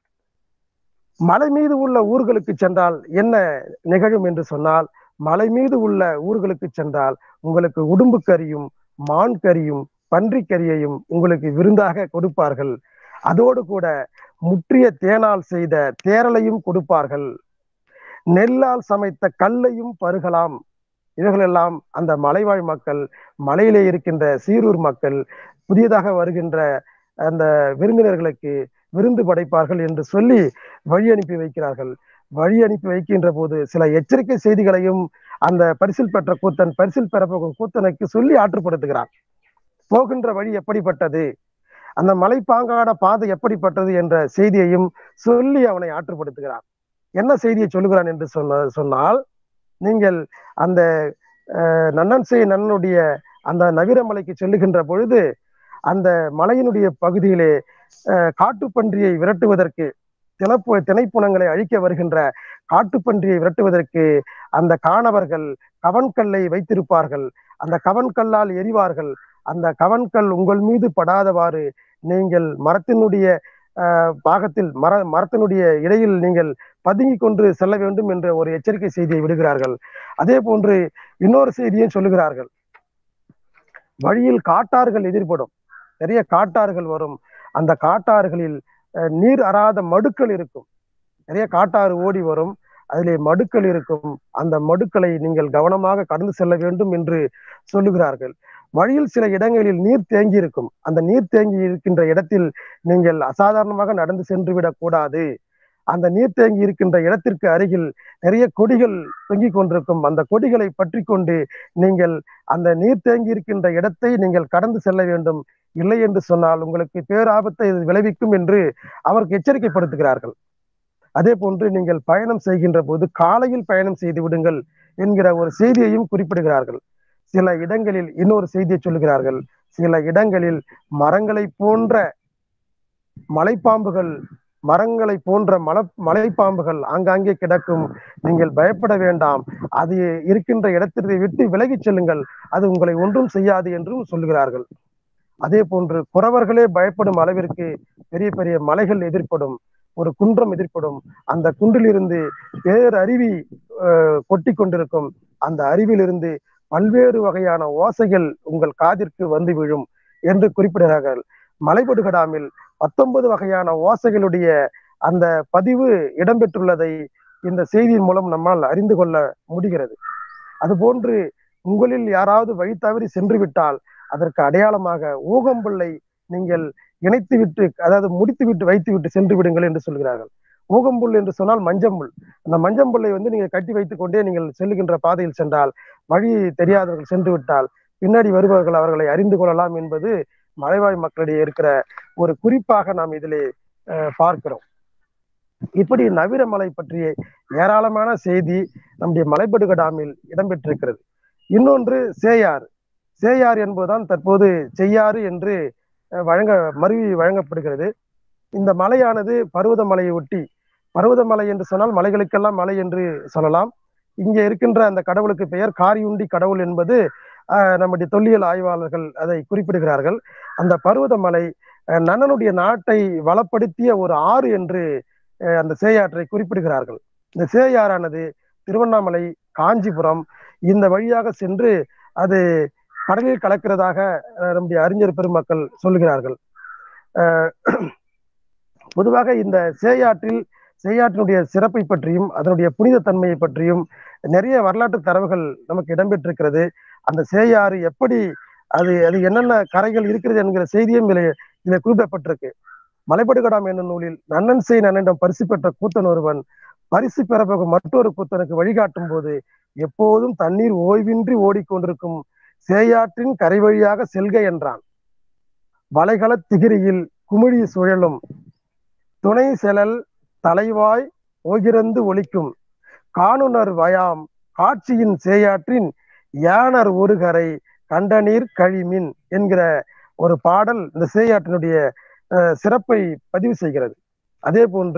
மலை மீது உள்ள ஊர்களுக்கு சென்றால் என்ன நிகழும் என்று சொன்னால் மலை மீது உள்ள ஊர்களுக்கு சென்றால் உங்களுக்கு உடும்பு கறியும் மான் கறியும் பன்றிக் கறியையும் உங்களுக்கு விருந்தாக கொடுப்பார்கள் அதோடு கூட முற்றிய தேனால் செய்த தேரலையும் கொடுப்பார்கள் நெல்லால் சமைத்த கல்லையும் பருகலாம் இவைகளெல்லாம் அந்த மலைவாழ் மக்கள் மலையிலே இருக்கின்ற சீரூர் மக்கள் புதியதாக வருகின்ற அந்த விருந்தினர்களுக்கு விருந்து படைப்பார்கள் என்று சொல்லி வழி அனுப்பி வைக்கிறார்கள் வழி அனுப்பி வைக்கின்ற போது சில எச்சரிக்கை செய்திகளையும் அந்த பரிசில் பெற்ற கூத்தன் பரிசில் பெறப்போகும் கூத்தனுக்கு சொல்லி ஆற்றுப்படுத்துகிறான் போகின்ற வழி எப்படிப்பட்டது அந்த மலைப்பாங்கான பாதை எப்படிப்பட்டது என்ற செய்தியையும் சொல்லி அவனை ஆற்றுப்படுத்துகிறான் என்ன செய்தியை சொல்லுகிறான் என்று சொன்ன சொன்னால் நீங்கள் அந்த நன்னன் செய் நன்னனுடைய அந்த நவீரமலைக்கு செல்லுகின்ற பொழுது அந்த மலையினுடைய பகுதியிலே காட்டுப்பன்றியை விரட்டுவதற்கு தினப்பு திணைப்புணங்களை அழிக்க வருகின்ற காட்டுப்பன்றியை விரட்டுவதற்கு அந்த காணவர்கள் கவன்கல்லை வைத்திருப்பார்கள் அந்த கவன்கல்லால் எரிவார்கள் அந்த கவன்கல் உங்கள் மீது படாதவாறு நீங்கள் மரத்தினுடைய பாகத்தில் மர மரத்தினுடைய இடையில் நீங்கள் பதுங்கி கொண்டு செல்ல வேண்டும் என்ற ஒரு எச்சரிக்கை செய்தியை விடுகிறார்கள் அதே போன்று இன்னொரு செய்தியும் சொல்லுகிறார்கள் வழியில் காட்டார்கள் எதிர்படும் நிறைய காட்டார்கள் வரும் அந்த காட்டாறுகளில் நீர் அறாத மடுக்கள் இருக்கும் நிறைய காட்டாறு ஓடி வரும் அதிலே மடுக்கள் இருக்கும் அந்த மடுக்களை நீங்கள் கவனமாக கடந்து செல்ல வேண்டும் என்று சொல்லுகிறார்கள் வழியில் சில இடங்களில் நீர் தேங்கி இருக்கும் அந்த நீர் தேங்கி இருக்கின்ற இடத்தில் நீங்கள் அசாதாரணமாக நடந்து சென்று விடக் கூடாது அந்த நீர் தேங்கி இருக்கின்ற இடத்திற்கு அருகில் நிறைய கொடிகள் தொங்கிக் கொண்டிருக்கும் அந்த கொடிகளை பற்றி கொண்டு நீங்கள் அந்த நீர் தேங்கி இருக்கின்ற இடத்தை நீங்கள் கடந்து செல்ல வேண்டும் இல்லை என்று சொன்னால் உங்களுக்கு பேராபத்தை இது விளைவிக்கும் என்று அவருக்கு எச்சரிக்கைப்படுத்துகிறார்கள் அதே போன்று நீங்கள் பயணம் செய்கின்ற போது காலையில் பயணம் செய்து விடுங்கள் என்கிற ஒரு செய்தியையும் குறிப்பிடுகிறார்கள் சில இடங்களில் இன்னொரு செய்தியை சொல்லுகிறார்கள் சில இடங்களில் மரங்களை போன்ற மலைப்பாம்புகள் மரங்களை போன்ற மல மலைப்பாம்புகள் ஆங்காங்கே கிடக்கும் நீங்கள் பயப்பட வேண்டாம் அது இருக்கின்ற இடத்திற்கு விட்டு விலகிச் செல்லுங்கள் அது உங்களை ஒன்றும் செய்யாது என்றும் சொல்லுகிறார்கள் அதே போன்று குறவர்களே பயப்படும் அளவிற்கு பெரிய பெரிய மலைகள் எதிர்ப்படும் ஒரு குன்றம் எதிர்ப்படும் அந்த குன்றிலிருந்து பேரருவி கொட்டி கொண்டிருக்கும் அந்த அருவிலிருந்து பல்வேறு வகையான ஓசைகள் உங்கள் காதிற்கு வந்து விழும் என்று குறிப்பிடுகிறார்கள் மலைபடுகடாமில் பத்தொன்பது வகையான ஓசைகளுடைய அந்த பதிவு இடம்பெற்றுள்ளதை இந்த செய்தியின் மூலம் நம்மால் அறிந்து கொள்ள முடிகிறது அதுபோன்று உங்களில் யாராவது வழி தவறி சென்று விட்டால் அதற்கு அடையாளமாக ஊகம்புள்ளை நீங்கள் இணைத்து விட்டு அதாவது முடித்து விட்டு வைத்து விட்டு சென்று விடுங்கள் என்று சொல்கிறார்கள் ஊகம்புல் என்று சொன்னால் மஞ்சம்புல் அந்த மஞ்சம்புல்லை வந்து நீங்கள் கட்டி வைத்துக் கொண்டே நீங்கள் செல்லுகின்ற பாதையில் சென்றால் வழி தெரியாதவர்கள் சென்று விட்டால் பின்னாடி வருபவர்கள் அவர்களை அறிந்து கொள்ளலாம் என்பது மலைவாழ் மக்களிடையே இருக்கிற ஒரு குறிப்பாக நாம் இதிலே பார்க்கிறோம் இப்படி நவீரமலை பற்றிய ஏராளமான செய்தி நம்முடைய மலைபடுக டாமில் இடம்பெற்றிருக்கிறது இன்னொன்று சேயாறு சேயாறு என்பதுதான் தற்போது செய்யாறு என்று வழங்க மருவி வழங்கப்படுகிறது இந்த மலையானது பருவதமலையை ஒட்டி பருவதமலை என்று சொன்னால் மலைகளுக்கெல்லாம் மலை என்று சொல்லலாம் இங்கே இருக்கின்ற அந்த கடவுளுக்கு பெயர் காரியுண்டி கடவுள் என்பது நம்முடைய தொல்லியல் ஆய்வாளர்கள் அதை குறிப்பிடுகிறார்கள் அந்த பருவதமலை நன்னனுடைய நாட்டை வளப்படுத்திய ஒரு ஆறு என்று அந்த சேயாற்றை குறிப்பிடுகிறார்கள் இந்த சேயாறானது திருவண்ணாமலை காஞ்சிபுரம் இந்த வழியாக சென்று அது கடலில் கலக்கிறதாக நம்முடைய அறிஞர் பெருமக்கள் சொல்லுகிறார்கள் பொதுவாக இந்த சேயாற்றில் சேயாற்றினுடைய சிறப்பை பற்றியும் அதனுடைய புனித தன்மையை பற்றியும் நிறைய வரலாற்று தரவுகள் நமக்கு இடம்பெற்றிருக்கிறது அந்த சேயாறு எப்படி அது அது என்னென்ன கரைகள் இருக்கிறது என்கிற செய்தியும் இதில் இதில் குறிப்பிடப்பட்டிருக்கு மலைப்படுகடாம் என்னும் நூலில் நன்னன் செய் நன்னனிடம் பரிசு பெற்ற கூத்தன் ஒருவன் பரிசு பெறப்போகும் மற்றொரு கூத்தனுக்கு வழிகாட்டும் போது எப்போதும் தண்ணீர் ஓய்வின்றி ஓடிக்கொண்டிருக்கும் சேயாற்றின் கரை வழியாக செல்க என்றான் வளைகள திகிரியில் குமிழி சுழலும் துணை செலல் தலைவாய் ஓகிரந்து ஒலிக்கும் காணுனர் வயாம் காட்சியின் சேயாற்றின் யானர் ஒருகரை கண்டநீர் கழிமின் என்கிற ஒரு பாடல் இந்த சேயாற்றினுடைய சிறப்பை பதிவு செய்கிறது அதே போன்று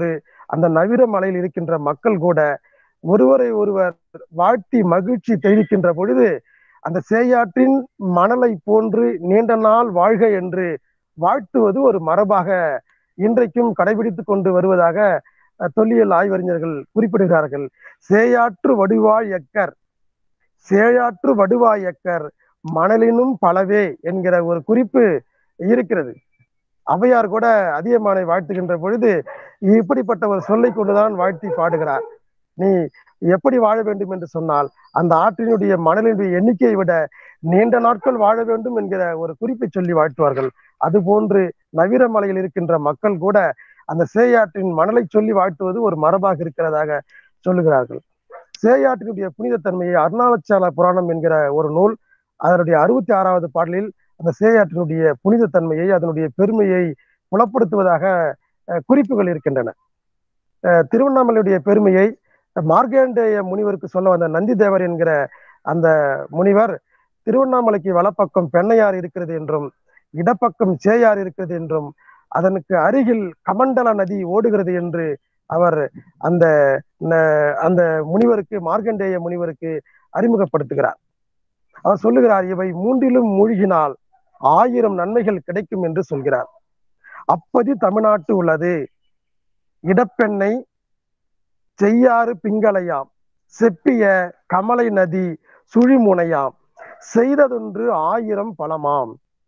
அந்த நவீர மலையில் இருக்கின்ற மக்கள் கூட ஒருவரை ஒருவர் வாழ்த்தி மகிழ்ச்சி தெரிவிக்கின்ற பொழுது அந்த சேயாற்றின் மணலை போன்று நீண்ட நாள் வாழ்க என்று வாழ்த்துவது ஒரு மரபாக இன்றைக்கும் கடைபிடித்துக் கொண்டு வருவதாக அஹ், தொல்லியல் ஆய்வறிஞர்கள் குறிப்பிடுகிறார்கள் சேயாற்று வடுவாய் எக்கர் சேயாற்று வடுவாய் எக்கர் மணலினும் பலவே என்கிற ஒரு குறிப்பு இருக்கிறது ஔவையார் கூட அதியமானை வாழ்த்துகின்ற பொழுது இப்படிப்பட்ட ஒரு சொல்லை கொண்டுதான் வாழ்த்தி பாடுகிறார் நீ எப்படி வாழ வேண்டும் என்று சொன்னால் அந்த ஆற்றினுடைய மணலினுடைய எண்ணிக்கையை விட நீண்ட நாட்கள் வாழ வேண்டும் என்கிற ஒரு குறிப்பை சொல்லி வாழ்த்துவார்கள் அதுபோன்று நவீரமலையில் இருக்கின்ற மக்கள் கூட அந்த சேயாற்றின் மணலை சொல்லி வாழ்த்துவது ஒரு மரபாக இருக்கிறதாக சொல்லுகிறார்கள் சேயாற்றினுடைய புனிதத்தன்மையை அருணாச்சல புராணம் என்கிற ஒரு நூல் அதனுடைய அறுபத்தி ஆறாவது பாடலில் அந்த சேயாற்றினுடைய புனிதத்தன்மையை அதனுடைய பெருமையை புலப்படுத்துவதாக அஹ், குறிப்புகள் இருக்கின்றன அஹ், திருவண்ணாமலையுடைய பெருமையை மார்க்கண்டேய முனிவருக்கு சொல்ல வந்த நந்தி தேவர் என்கிற அந்த முனிவர் திருவண்ணாமலைக்கு வலப்பக்கம் பெண்ணையார் இருக்கிறது என்றும் இடப்பக்கம் சேயார் இருக்கிறது என்றும் அதனுக்கு அருகில் கமண்டல நதி ஓடுகிறது என்று அவர் அந்த ந- அந்த முனிவருக்கு மார்க்கண்டேய முனிவருக்கு அறிமுகப்படுத்துகிறார் அவர் சொல்லுகிறார் இவை மூன்றிலும் மூழ்கினால் ஆயிரம் நன்மைகள் கிடைக்கும் என்று சொல்கிறார் அப்பதி தமிழ்நாட்டு உள்ளது இடப்பெண்ணை செய்யாறு பிங்களையாம் செப்பிய கமலை நதி சுழிமுனையாம் செய்ததொன்று ஆயிரம் பலமாம்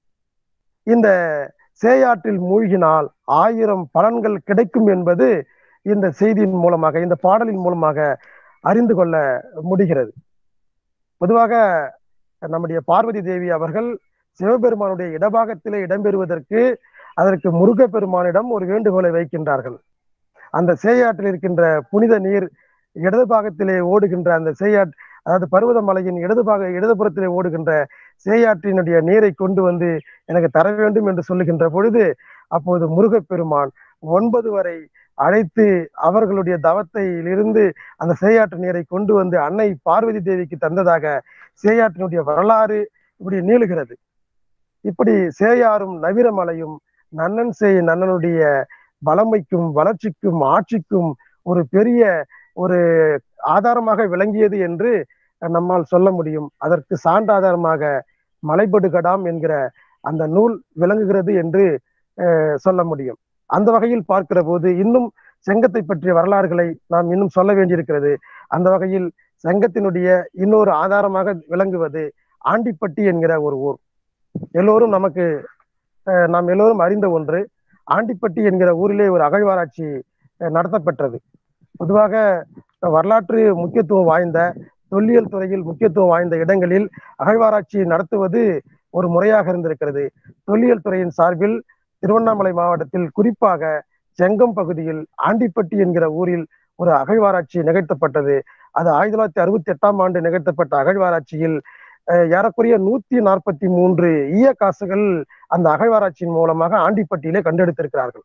இந்த சேயாற்றில் மூழ்கினால் ஆயிரம் பலன்கள் கிடைக்கும் என்பது இந்த செய்தியின் மூலமாக இந்த பாடலின் மூலமாக அறிந்து கொள்ள முடிகிறது பொதுவாக நம்முடைய பார்வதி தேவி அவர்கள் சிவபெருமானுடைய இடபாகத்திலே இடம்பெறுவதற்கு அதற்கு முருகப்பெருமானிடம் ஒரு வேண்டுகோளை வைக்கின்றார்கள் அந்த சேயாற்றில் இருக்கின்ற புனித நீர் இடது பாகத்திலே ஓடுகின்ற அந்த சேயாட் அதாவது பர்வதமலையின் இடது பாக இடதுபுறத்திலே ஓடுகின்ற சேயாற்றினுடைய நீரை கொண்டு வந்து எனக்கு தர வேண்டும் என்று சொல்லுகின்ற பொழுது அப்போது முருகப்பெருமான் ஒன்பது வரை அழைத்து அவர்களுடைய தவத்தையிலிருந்து அந்த சேயாற்று நீரை கொண்டு வந்து அன்னை பார்வதி தேவிக்கு தந்ததாக சேயாற்றினுடைய வரலாறு இப்படி நீளுகிறது இப்படி சேயாரும் நவீரமலையும் நன்னன் சேய் நன்னனுடைய வளமைக்கும் வளர்ச்சிக்கும் ஆட்சிக்கும் ஒரு பெரிய ஒரு ஆதாரமாக விளங்கியது என்று நம்மால் சொல்ல முடியும் அதற்கு சான்றாதாரமாக மலைபடுகடாம் என்கிற அந்த நூல் விளங்குகிறது என்று அஹ், சொல்ல முடியும் அந்த வகையில் பார்க்கிற போது இன்னும் செங்கத்தை பற்றிய வரலாறுகளை நாம் இன்னும் சொல்ல வேண்டியிருக்கிறது அந்த வகையில் செங்கத்தினுடைய இன்னொரு ஆதாரமாக விளங்குவது ஆண்டிப்பட்டி என்கிற ஒரு ஊர் எல்லோரும் நமக்கு அஹ், நாம் எல்லோரும் அறிந்த ஒன்று ஆண்டிப்பட்டி என்கிற ஊரிலே ஒரு அகழ்வாராய்ச்சி அஹ், நடத்தப்பெற்றது பொதுவாக வரலாற்று முக்கியத்துவம் வாய்ந்த தொல்லியல் துறையில் முக்கியத்துவம் வாய்ந்த இடங்களில் அகழ்வாராய்ச்சி நடத்துவது ஒரு முறையாக இருந்திருக்கிறது தொல்லியல் துறையின் சார்பில் திருவண்ணாமலை மாவட்டத்தில் குறிப்பாக செங்கம் பகுதியில் ஆண்டிப்பட்டி என்கிற ஊரில் ஒரு அகழ்வாராய்ச்சி நிகழ்த்தப்பட்டது அது ஆயிரத்தி தொள்ளாயிரத்தி அறுபத்தி எட்டாம் ஆண்டு நிகழ்த்தப்பட்ட அகழ்வாராய்ச்சியில் அஹ், ஏறக்குறைய நூத்தி நாற்பத்தி மூன்று ஈய காசுகள் அந்த அகழ்வாராய்ச்சியின் மூலமாக ஆண்டிப்பட்டியிலே கண்டெடுத்திருக்கிறார்கள்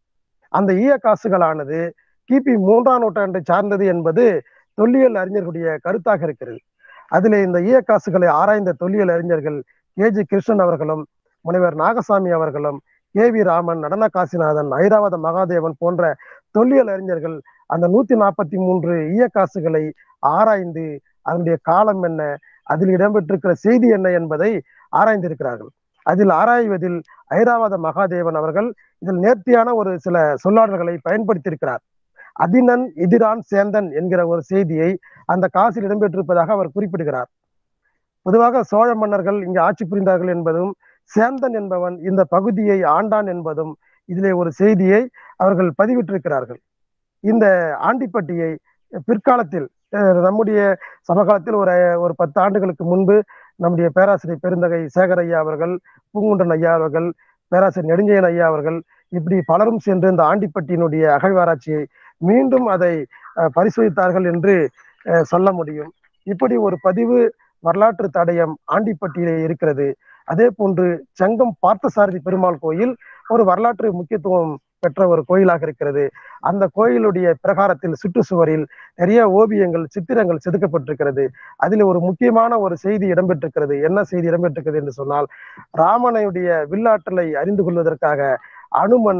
அந்த ஈய காசுகளானது கிபி மூன்றாம் நூற்றாண்டை சார்ந்தது என்பது தொல்லியல் அறிஞர்களுடைய கருத்தாக இருக்கிறது அதிலே இந்த ஈய காசுகளை ஆராய்ந்த தொல்லியல் அறிஞர்கள் கே ஜி கிருஷ்ணன் அவர்களும் முனைவர் நாகசாமி அவர்களும் கே வி ராமன் நடன காசிநாதன் ஐராவத மகாதேவன் போன்ற தொல்லியல் அறிஞர்கள் அந்த நூத்தி நாற்பத்தி மூன்று ஈய காசுகளை ஆராய்ந்து அதனுடைய காலம் என்ன அதில் இடம்பெற்றிருக்கிற செய்தி என்ன என்பதை ஆராய்ந்திருக்கிறார்கள் அதில் ஆராய்வதில் ஐராவத மகாதேவன் அவர்கள் இதில் நேர்த்தியான ஒரு சில சொல்லாடல்களை பயன்படுத்தியிருக்கிறார் அதினன் எதிரான் சேந்தன் என்கிற ஒரு செய்தியை அந்த காசில் இடம்பெற்றிருப்பதாக அவர் குறிப்பிடுகிறார் பொதுவாக சோழ மன்னர்கள் இங்கு ஆட்சி புரிந்தார்கள் என்பதும் சேந்தன் என்பவன் இந்த பகுதியை ஆண்டான் என்பதும் இதிலே ஒரு செய்தியை அவர்கள் பதிவிட்டிருக்கிறார்கள் இந்த ஆண்டிப்பட்டியை பிற்காலத்தில் அஹ், நம்முடைய சமகாலத்தில் ஒரு ஒரு பத்து ஆண்டுகளுக்கு முன்பு நம்முடைய பேராசிரியர் பெருந்தகை சேகர் ஐயா அவர்கள் பூங்குன்றன் ஐயா அவர்கள் பேராசிரியர் நெடுஞ்செயன் ஐயா அவர்கள் இப்படி பலரும் சென்று இந்த ஆண்டிப்பட்டியினுடைய அகழ்வாராய்ச்சியை மீண்டும் அதை அஹ், பரிசோதித்தார்கள் என்று அஹ், சொல்ல முடியும் இப்படி ஒரு பதிவு வரலாற்று தடயம் ஆண்டிப்பட்டியிலே இருக்கிறது அதே போன்று செங்கம் பார்த்தசாரதி பெருமாள் கோயில் ஒரு வரலாற்று முக்கியத்துவம் பெற்ற ஒரு கோயிலாக இருக்கிறது அந்த கோயிலுடைய பிரகாரத்தில் சுற்றுச்சுவரில் நிறைய ஓவியங்கள் சித்திரங்கள் செதுக்கப்பட்டிருக்கிறது அதில் ஒரு முக்கியமான ஒரு செய்தி இடம்பெற்றிருக்கிறது என்ன செய்தி இடம்பெற்றிருக்கிறது என்று சொன்னால் ராமனுடைய வில்லாற்றலை அறிந்து கொள்வதற்காக அனுமன்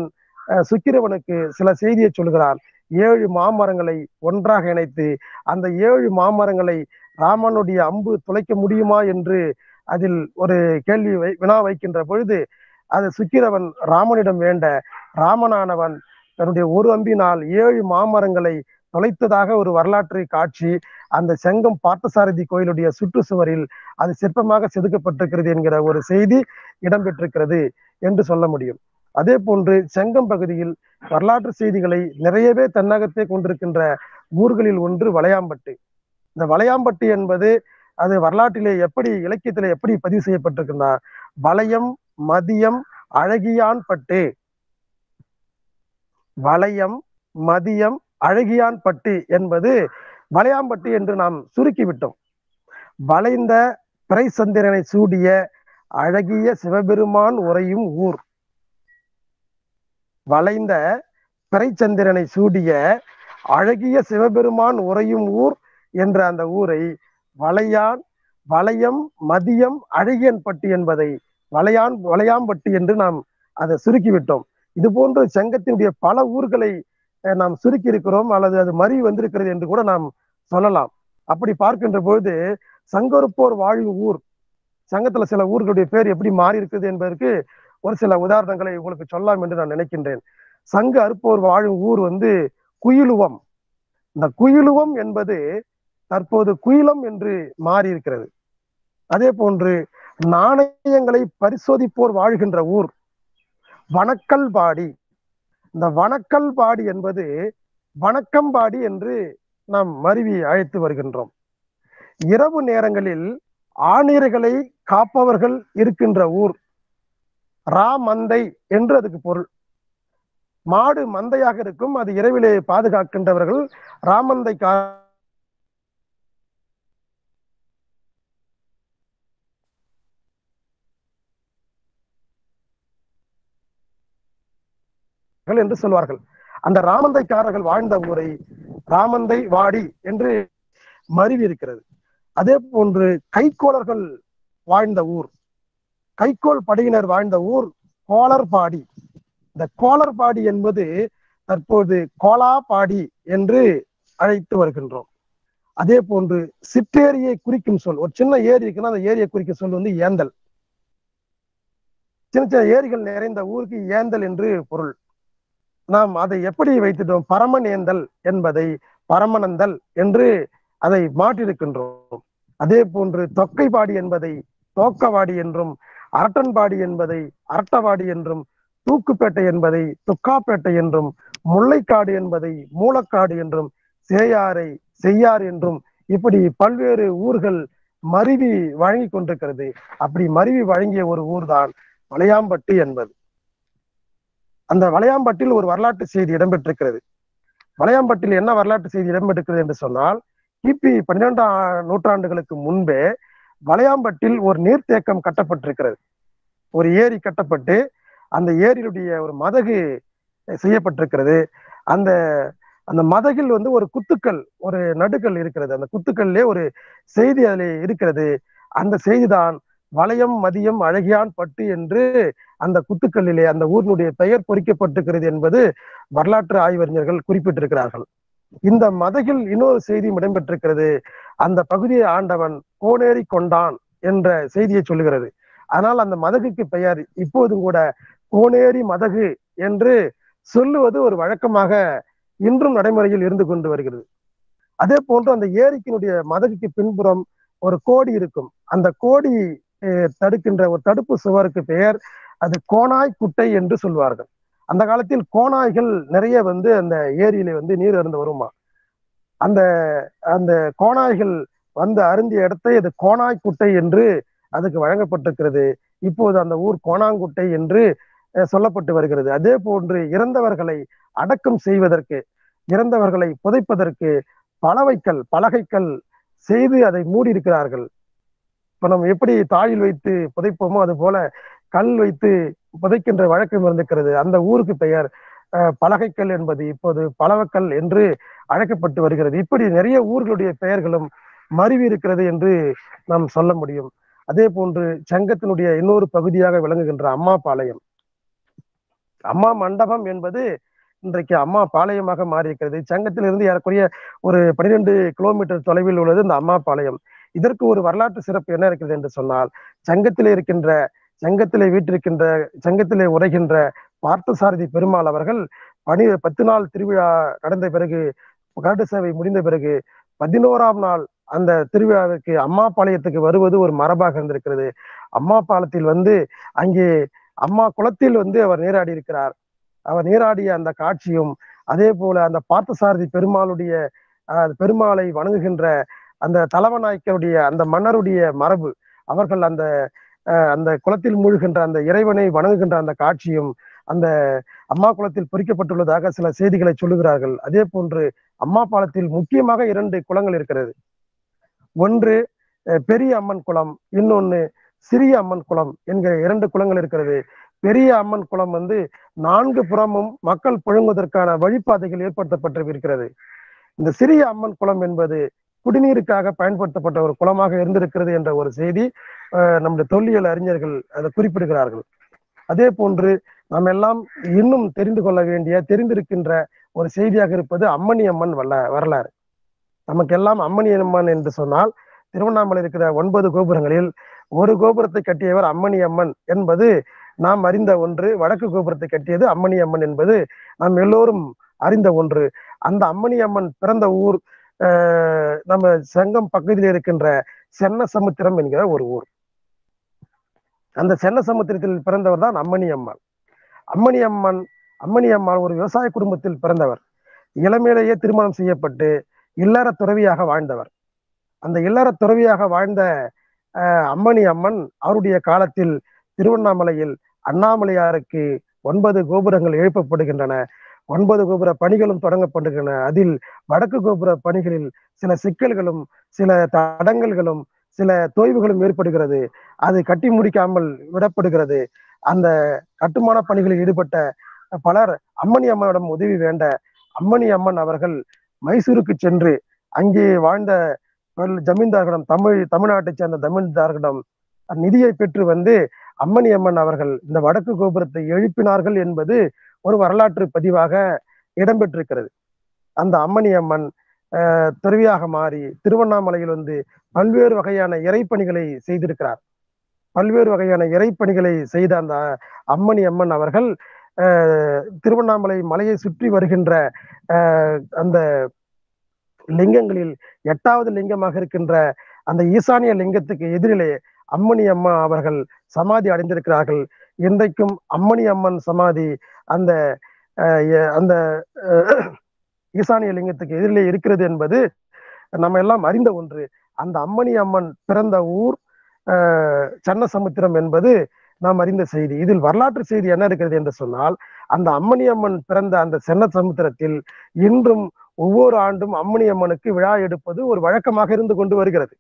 அஹ், சுக்கிரவனுக்கு சில செய்தியை சொல்கிறான் ஏழு மாமரங்களை ஒன்றாக இணைத்து அந்த ஏழு மாமரங்களை ராமனுடைய அம்பு துளைக்க முடியுமா என்று அதில் ஒரு கேள்வி வை வினா வைக்கின்ற பொழுது அது சுக்கிரவன் ராமனிடம் வேண்ட ராமனானவன் தன்னுடைய ஒரு அம்பினால் ஏழு மாமரங்களை தொலைத்ததாக ஒரு வரலாற்று காட்சி அந்த செங்கம் பார்த்தசாரதி கோயிலுடைய சுற்றுச்சுவரில் அது சிற்பமாக செதுக்கப்பட்டிருக்கிறது என்கிற ஒரு செய்தி இடம்பெற்றிருக்கிறது என்று சொல்ல முடியும் அதே போன்று செங்கம் பகுதியில் வரலாற்று செய்திகளை நிறையவே தன்னகத்தே கொண்டிருக்கின்ற ஊர்களில் ஒன்று வளையாம்பட்டு இந்த வளையாம்பட்டு என்பது அது வரலாற்றிலே எப்படி இலக்கியத்திலே எப்படி பதிவு செய்யப்பட்டிருக்குன்னா வளையம் மதியம் அழகியான் பட்டு வளையம் மதியம் அழகியான் பட்டு என்பது வளையாம்பட்டு என்று நாம் சுருக்கிவிட்டோம் வளைந்த பிறைசந்திரனை சூடிய அழகிய சிவபெருமான் உறையும் ஊர் வளைந்த பிறைச்சந்திரனை சூடிய அழகிய சிவபெருமான் உறையும் ஊர் என்ற அந்த ஊரை வளையான் வளையம் மதியம் அழகியன்பட்டு என்பதை வளையான் வளையாம்பட்டு என்று நாம் அதை சுருக்கிவிட்டோம் இது போன்று செங்கத்தினுடைய பல ஊர்களை அஹ், நாம் சுருக்கி இருக்கிறோம் அல்லது அது மறி வந்திருக்கிறது என்று கூட நாம் சொல்லலாம் அப்படி பார்க்கின்ற பொழுது சங்கருப்போர் வாழும் ஊர் சங்கத்துல சில ஊர்களுடைய பேர் எப்படி மாறி இருக்குது என்பதற்கு ஒரு சில உதாரணங்களை உங்களுக்கு சொல்லலாம் என்று நான் நினைக்கின்றேன் சங்க அறுப்போர் வாழும் ஊர் வந்து குயிலுவம் இந்த குயிலுவம் என்பது தற்போது குயிலம் என்று மாறி இருக்கிறது அதே போன்று நாணயங்களை பரிசோதிப்போர் வாழ்கின்ற ஊர் வணக்கல்பாடி இந்த வணக்கல்பாடி என்பது வணக்கம்பாடி என்று நாம் மருவி அழைத்து வருகின்றோம் இரவு நேரங்களில் ஆணிரைகளை காப்பவர்கள் இருக்கின்ற ஊர் ரா மந்தை என்று அதுக்கு பொருள் மாடு மந்தையாக இருக்கும் அது இரவிலே பாதுகாக்கின்றவர்கள் ராமந்தை கா என்று சொல்வார்கள் அந்த ராமந்தைக்காரர்கள் வாழ்ந்த ஊரை ராமந்தை வாடி என்று மருவி இருக்கிறது அதே போன்று கைக்கோளர்கள் வாழ்ந்த ஊர் கைக்கோள் படையினர் வாழ்ந்த ஊர் கோளர்பாடி இந்த கோளர்பாடி என்பது தற்போது கோலாபாடி என்று அழைத்து வருகின்றோம் அதே போன்று சிற்றேரியை குறிக்கும் சொல் ஒரு சின்ன ஏரி இருக்குன்னா அந்த ஏரியை குறிக்கும் சொல் வந்து ஏந்தல் சின்ன சின்ன ஏரிகள் நிறைந்த ஊருக்கு ஏந்தல் என்று பொருள் நாம் அதை எப்படி வைத்துட்டோம் பரமன் ஏந்தல் என்பதை பரமனந்தல் என்று அதை மாற்றிருக்கின்றோம் அதே போன்று தொக்கைப்பாடி என்பதை தோக்கவாடி என்றும் அரட்டன்பாடி என்பதை அரட்டவாடி என்றும் தூக்குப்பேட்டை என்பதை துக்காப்பேட்டை என்றும் முல்லைக்காடு என்பதை மூலக்காடு என்றும் சேயாரை செய்யார் என்றும் இப்படி பல்வேறு ஊர்கள் மருவி வழங்கி கொண்டிருக்கிறது அப்படி மருவி வழங்கிய ஒரு ஊர்தான் வளையாம்பட்டு என்பது அந்த வளையாம்பட்டில் ஒரு வரலாற்று செய்தி இடம்பெற்றிருக்கிறது வளையாம்பட்டில் என்ன வரலாற்று செய்தி இடம்பெற்றிருக்கிறது என்று சொன்னால் கிபி பன்னிரெண்டாம் நூற்றாண்டுகளுக்கு முன்பே வளையாம்பட்டில் ஒரு நீர்த்தேக்கம் கட்டப்பட்டிருக்கிறது ஒரு ஏரி கட்டப்பட்டு அந்த ஏரியுடைய ஒரு மதகு செய்யப்பட்டிருக்கிறது அந்த அந்த மதகில் வந்து ஒரு குத்துக்கள் ஒரு நடுக்கல் இருக்கிறது அந்த குத்துக்கள்லே ஒரு செய்தி அதில் இருக்கிறது அந்த செய்திதான் வளையம் மதியம் அழகியான் பட்டு என்று அந்த குத்துக்கல்லிலே அந்த ஊரினுடைய பெயர் பொறிக்கப்பட்டிருக்கிறது என்பது வரலாற்று ஆய்வறிஞர்கள் குறிப்பிட்டிருக்கிறார்கள் இந்த மதகில் இன்னொரு செய்தியும் இடம்பெற்றிருக்கிறது அந்த பகுதியை ஆண்டவன் கோனேரி கொண்டான் என்ற செய்தியை சொல்லுகிறது ஆனால் அந்த மதகுக்கு பெயர் இப்போதும் கூட கோனேரி மதகு என்று சொல்லுவது ஒரு வழக்கமாக இன்றும் நடைமுறையில் இருந்து கொண்டு வருகிறது அதே போன்று அந்த ஏரிக்கினுடைய மதகுக்கு பின்புறம் ஒரு கோடி இருக்கும் அந்த கோடி அஹ், தடுக்கின்ற ஒரு தடுப்பு சுவருக்கு பெயர் அது கோனாய் குட்டை என்று சொல்வார்கள் அந்த காலத்தில் கோனாய்கள் நிறைய வந்து அந்த ஏரியில வந்து நீர் அருந்து வருமா அந்த அந்த கோனாய்கள் வந்து அருந்திய இடத்தை அது கோனாய் குட்டை என்று அதுக்கு வழங்கப்பட்டிருக்கிறது இப்போது அந்த ஊர் கோணாங்குட்டை என்று அஹ், சொல்லப்பட்டு வருகிறது அதே போன்று இறந்தவர்களை அடக்கம் செய்வதற்கு இறந்தவர்களை புதைப்பதற்கு பலவைக்கல் பலகைக்கல் செய்து அதை மூடி இருக்கிறார்கள் இப்ப நம்ம எப்படி தாழில் வைத்து புதைப்போமோ அது போல கல் வைத்து புதைக்கின்ற வழக்கம் இருந்திருக்கிறது அந்த ஊருக்கு பெயர் அஹ், பலகைக்கல் என்பது இப்போது பலவக்கல் என்று அழைக்கப்பட்டு வருகிறது இப்படி நிறைய ஊர்களுடைய பெயர்களும் மருவி இருக்கிறது என்று நாம் சொல்ல முடியும் அதே போன்று சங்கத்தினுடைய இன்னொரு பகுதியாக விளங்குகின்ற அம்மாபாளையம் அம்மா மண்டபம் என்பது இன்றைக்கு அம்மா பாளையமாக மாறி இருக்கிறது சங்கத்திலிருந்து ஏறக்குறைய ஒரு பனிரெண்டு கிலோமீட்டர் தொலைவில் உள்ளது இந்த அம்மா பாளையம் இதற்கு ஒரு வரலாற்று சிறப்பு என்ன இருக்கிறது என்று சொன்னால் சங்கத்திலே இருக்கின்ற சங்கத்திலே வீற்றிருக்கின்ற சங்கத்திலே உரைகின்ற பார்த்தசாரதி பெருமாள் அவர்கள் பனி பத்து நாள் திருவிழா நடந்த பிறகு கருட சேவை முடிந்த பிறகு பதினோராம் நாள் அந்த திருவிழாவிற்கு அம்மா பாளையத்துக்கு வருவது ஒரு மரபாக இருந்திருக்கிறது அம்மா பாலத்தில் வந்து அங்கே அம்மா குளத்தில் வந்து அவர் நீராடி இருக்கிறார் அவர் நீராடிய அந்த காட்சியும் அதே போல அந்த பார்த்தசாரதி பெருமாளுடைய அஹ், பெருமாளை வணங்குகின்ற அந்த தலவநாயக்கருடைய அந்த மன்னருடைய மரபு அவர்கள் அந்த அஹ், அந்த குளத்தில் மூழ்கின்ற அந்த இறைவனை வணங்குகின்ற அந்த காட்சியும் அந்த அம்மா குளத்தில் பொறிக்கப்பட்டுள்ளதாக சில செய்திகளை சொல்லுகிறார்கள் அதே போன்று அம்மா பாலத்தில் முக்கியமாக இரண்டு குளங்கள் இருக்கிறது ஒன்று அஹ், பெரிய அம்மன் குளம் இன்னொன்னு சிறிய அம்மன் குளம் என்கிற இரண்டு குளங்கள் இருக்கிறது பெரிய அம்மன் குளம் வந்து நான்கு புறமும் மக்கள் புழங்குவதற்கான வழிபாதைகள் ஏற்படுத்தப்பட்டு இருக்கிறது இந்த சிறிய அம்மன் குளம் என்பது குடிநீருக்காக பயன்படுத்தப்பட்ட ஒரு குளமாக இருந்திருக்கிறது என்ற ஒரு செய்தி அஹ், நம்முடைய தொல்லியல் அறிஞர்கள் அதை குறிப்பிடுகிறார்கள் அதே போன்று நாம் எல்லாம் இன்னும் தெரிந்து கொள்ள வேண்டிய தெரிந்திருக்கின்ற ஒரு செய்தியாக இருப்பது அம்மணி அம்மன் வல்ல வரலாறு நமக்கெல்லாம் அம்மணி அம்மன் என்று சொன்னால் திருவண்ணாமலை இருக்கிற ஒன்பது கோபுரங்களில் ஒரு கோபுரத்தை கட்டியவர் அம்மணி அம்மன் என்பது நாம் அறிந்த ஒன்று வடக்கு கோபுரத்தை கட்டியது அம்மணி அம்மன் என்பது நாம் எல்லோரும் அறிந்த ஒன்று அந்த அம்மணி அம்மன் பிறந்த ஊர் அஹ், நம்ம சங்கம் பக்கத்தில் இருக்கின்ற சென்ன சமுத்திரம் என்கிற ஒரு ஊர் அந்த சென்ன சமுத்திரத்தில் பிறந்தவர் தான் அம்மணி அம்மன் அம்மணி அம்மன் அம்மணி அம்மாள் ஒரு விவசாய குடும்பத்தில் பிறந்தவர் இளமையிலேயே திருமணம் செய்யப்பட்டு இல்லற துறவியாக வாழ்ந்தவர் அந்த இல்லற துறவியாக வாழ்ந்த அஹ், அம்மணி அம்மன் அவருடைய காலத்தில் திருவண்ணாமலையில் அண்ணாமலையாருக்கு ஒன்பது கோபுரங்கள் எழுப்பப்படுகின்றன ஒன்பது கோபுர பணிகளும் தொடங்கப்படுகின்றன அதில் வடக்கு கோபுர பணிகளில் சில சிக்கல்களும் சில தடங்கல்களும் சில தொய்வுகளும் ஏற்படுகிறது அது கட்டி முடிக்காமல் விடப்படுகிறது அந்த கட்டுமான பணிகளில் ஈடுபட்ட பலர் அம்மணி அம்மனிடம் உதவி வேண்ட அம்மணி அம்மன் அவர்கள் மைசூருக்கு சென்று அங்கே வாழ்ந்த பல் ஜமீன்தார்களிடம் தமிழ் தமிழ்நாட்டைச் சேர்ந்த ஜமீன்தார்களிடம் நிதியை பெற்று வந்து அம்மணி அம்மன் அவர்கள் இந்த வடக்கு கோபுரத்தை எழுப்பினார்கள் என்பது ஒரு வரலாற்று பதிவாக இடம்பெற்றிருக்கிறது அந்த அம்மணி அம்மன் அஹ், துறவியாக மாறி திருவண்ணாமலையில் வந்து பல்வேறு வகையான இறைப்பணிகளை செய்திருக்கிறார் பல்வேறு வகையான இறைப்பணிகளை செய்த அந்த அம்மணி அம்மன் அவர்கள் அஹ், திருவண்ணாமலை மலையை சுற்றி வருகின்ற அஹ், அந்த லிங்கங்களில் எட்டாவது லிங்கமாக இருக்கின்ற அந்த ஈசானிய லிங்கத்துக்கு எதிரிலே அம்மணி அம்மா அவர்கள் சமாதி அடைந்திருக்கிறார்கள் இன்றைக்கும் அம்மணி அம்மன் சமாதி அந்த அஹ், எ- அந்த அஹ், ஈசானிய லிங்கத்துக்கு எதிரிலே இருக்கிறது என்பது நம்ம எல்லாம் அறிந்த ஒன்று அந்த அம்மணி அம்மன் பிறந்த ஊர் அஹ், சன்னசமுத்திரம் என்பது நாம் அறிந்த செய்தி இதில் வரலாற்று செய்தி என்ன இருக்கிறது என்று சொன்னால் அந்த அம்மணி அம்மன் பிறந்த அந்த சென்ன சமுத்திரத்தில் இன்றும் ஒவ்வொரு ஆண்டும் அம்மணி அம்மனுக்கு விழா எடுப்பது ஒரு வழக்கமாக இருந்து கொண்டு வருகிறது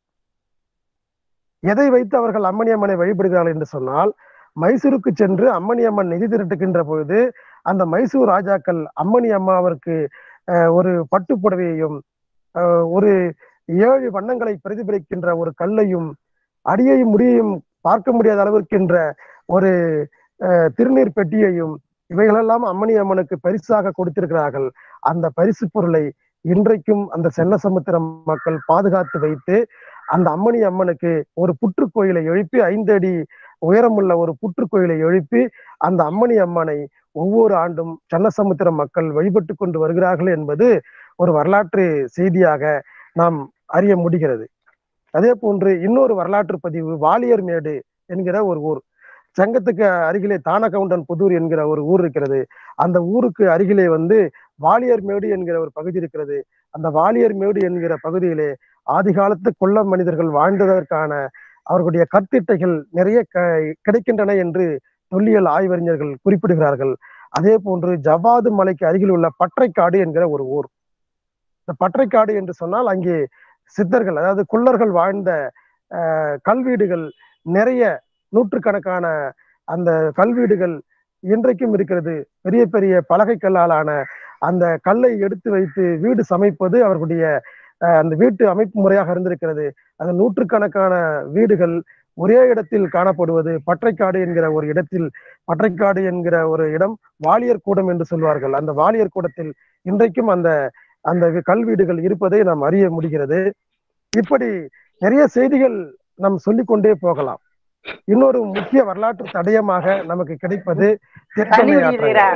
எதை வைத்து அவர்கள் அம்மணி அம்மனை வழிபடுகிறார்கள் என்று சொன்னால் மைசூருக்கு சென்று அம்மணி அம்மன் நிதி திரட்டுகின்ற பொழுது அந்த மைசூர் ராஜாக்கள் அம்மணி அம்மாவிற்கு அஹ், ஒரு பட்டு புடவையையும் அஹ், ஒரு ஏழு வண்ணங்களை பிரதிபலிக்கின்ற ஒரு கல்லையும் அடியையும் முடியையும் பார்க்க முடியாத அளவிற்கின்ற ஒரு அஹ், திருநீர் பெட்டியையும் இவைகளெல்லாம் அம்மணி அம்மனுக்கு பரிசாக கொடுத்திருக்கிறார்கள் அந்த பரிசு பொருளை இன்றைக்கும் அந்த சென்னசமுத்திரம் மக்கள் பாதுகாத்து வைத்து அந்த அம்மணி அம்மனுக்கு ஒரு புற்றுக்கோயிலை எழுப்பி ஐந்து அடி உயரமுள்ள ஒரு புற்றுக்கோயிலை எழுப்பி அந்த அம்மணி அம்மனை ஒவ்வொரு ஆண்டும் சென்னசமுத்திரம் மக்கள் வழிபட்டு கொண்டு வருகிறார்கள் என்பது ஒரு வரலாற்று செய்தியாக நாம் அறிய முடிகிறது அதே போன்று இன்னொரு வரலாற்று பதிவு வாலியர்மேடு என்கிற ஒரு ஊர் சங்கத்துக்கு அருகிலே தானகவுண்டன் புதூர் என்கிற ஒரு ஊர் இருக்கிறது அந்த ஊருக்கு அருகிலே வந்து வாலியர்மேடு என்கிற ஒரு பகுதி இருக்கிறது அந்த வாலியர்மேடு என்கிற பகுதியிலே ஆதி காலத்து கொல்ல மனிதர்கள் வாழ்ந்ததற்கான அவர்களுடைய கற்திட்டைகள் நிறைய க- கிடைக்கின்றன என்று தொல்லியல் ஆய்வறிஞர்கள் குறிப்பிடுகிறார்கள் அதே போன்று ஜவ்வாது மலைக்கு அருகில் உள்ள பற்றைக்காடு என்கிற ஒரு ஊர் இந்த பற்றைக்காடு என்று சொன்னால் அங்கே சித்தர்கள் அதாவது குள்ளர்கள் வாழ்ந்த அஹ், கல்வீடுகள் நிறைய நூற்றுக்கணக்கான அந்த கல்வீடுகள் இன்றைக்கும் இருக்கிறது பெரிய பெரிய பலகை கல்லாலான அந்த கல்லை எடுத்து வைத்து வீடு சமைப்பது அவர்களுடைய அஹ், அந்த வீட்டு அமைப்பு முறையாக இருந்திருக்கிறது அந்த நூற்றுக்கணக்கான வீடுகள் ஒரே இடத்தில் காணப்படுவது பற்றைக்காடு என்கிற ஒரு இடத்தில் பற்றைக்காடு என்கிற ஒரு இடம் வாலியர் கூடம் என்று சொல்வார்கள் அந்த வாலியர் கூடத்தில் இன்றைக்கும் அந்த அந்த கல்வீடுகள் இருப்பதை நாம் அறிய முடிகிறது இப்படி நிறைய செய்திகள் நாம் சொல்லிக்கொண்டே போகலாம் இன்னொரு முக்கிய வரலாற்று தடயமாக நமக்கு கிடைப்பது தென்பெண்ணை ஆற்றங்கரை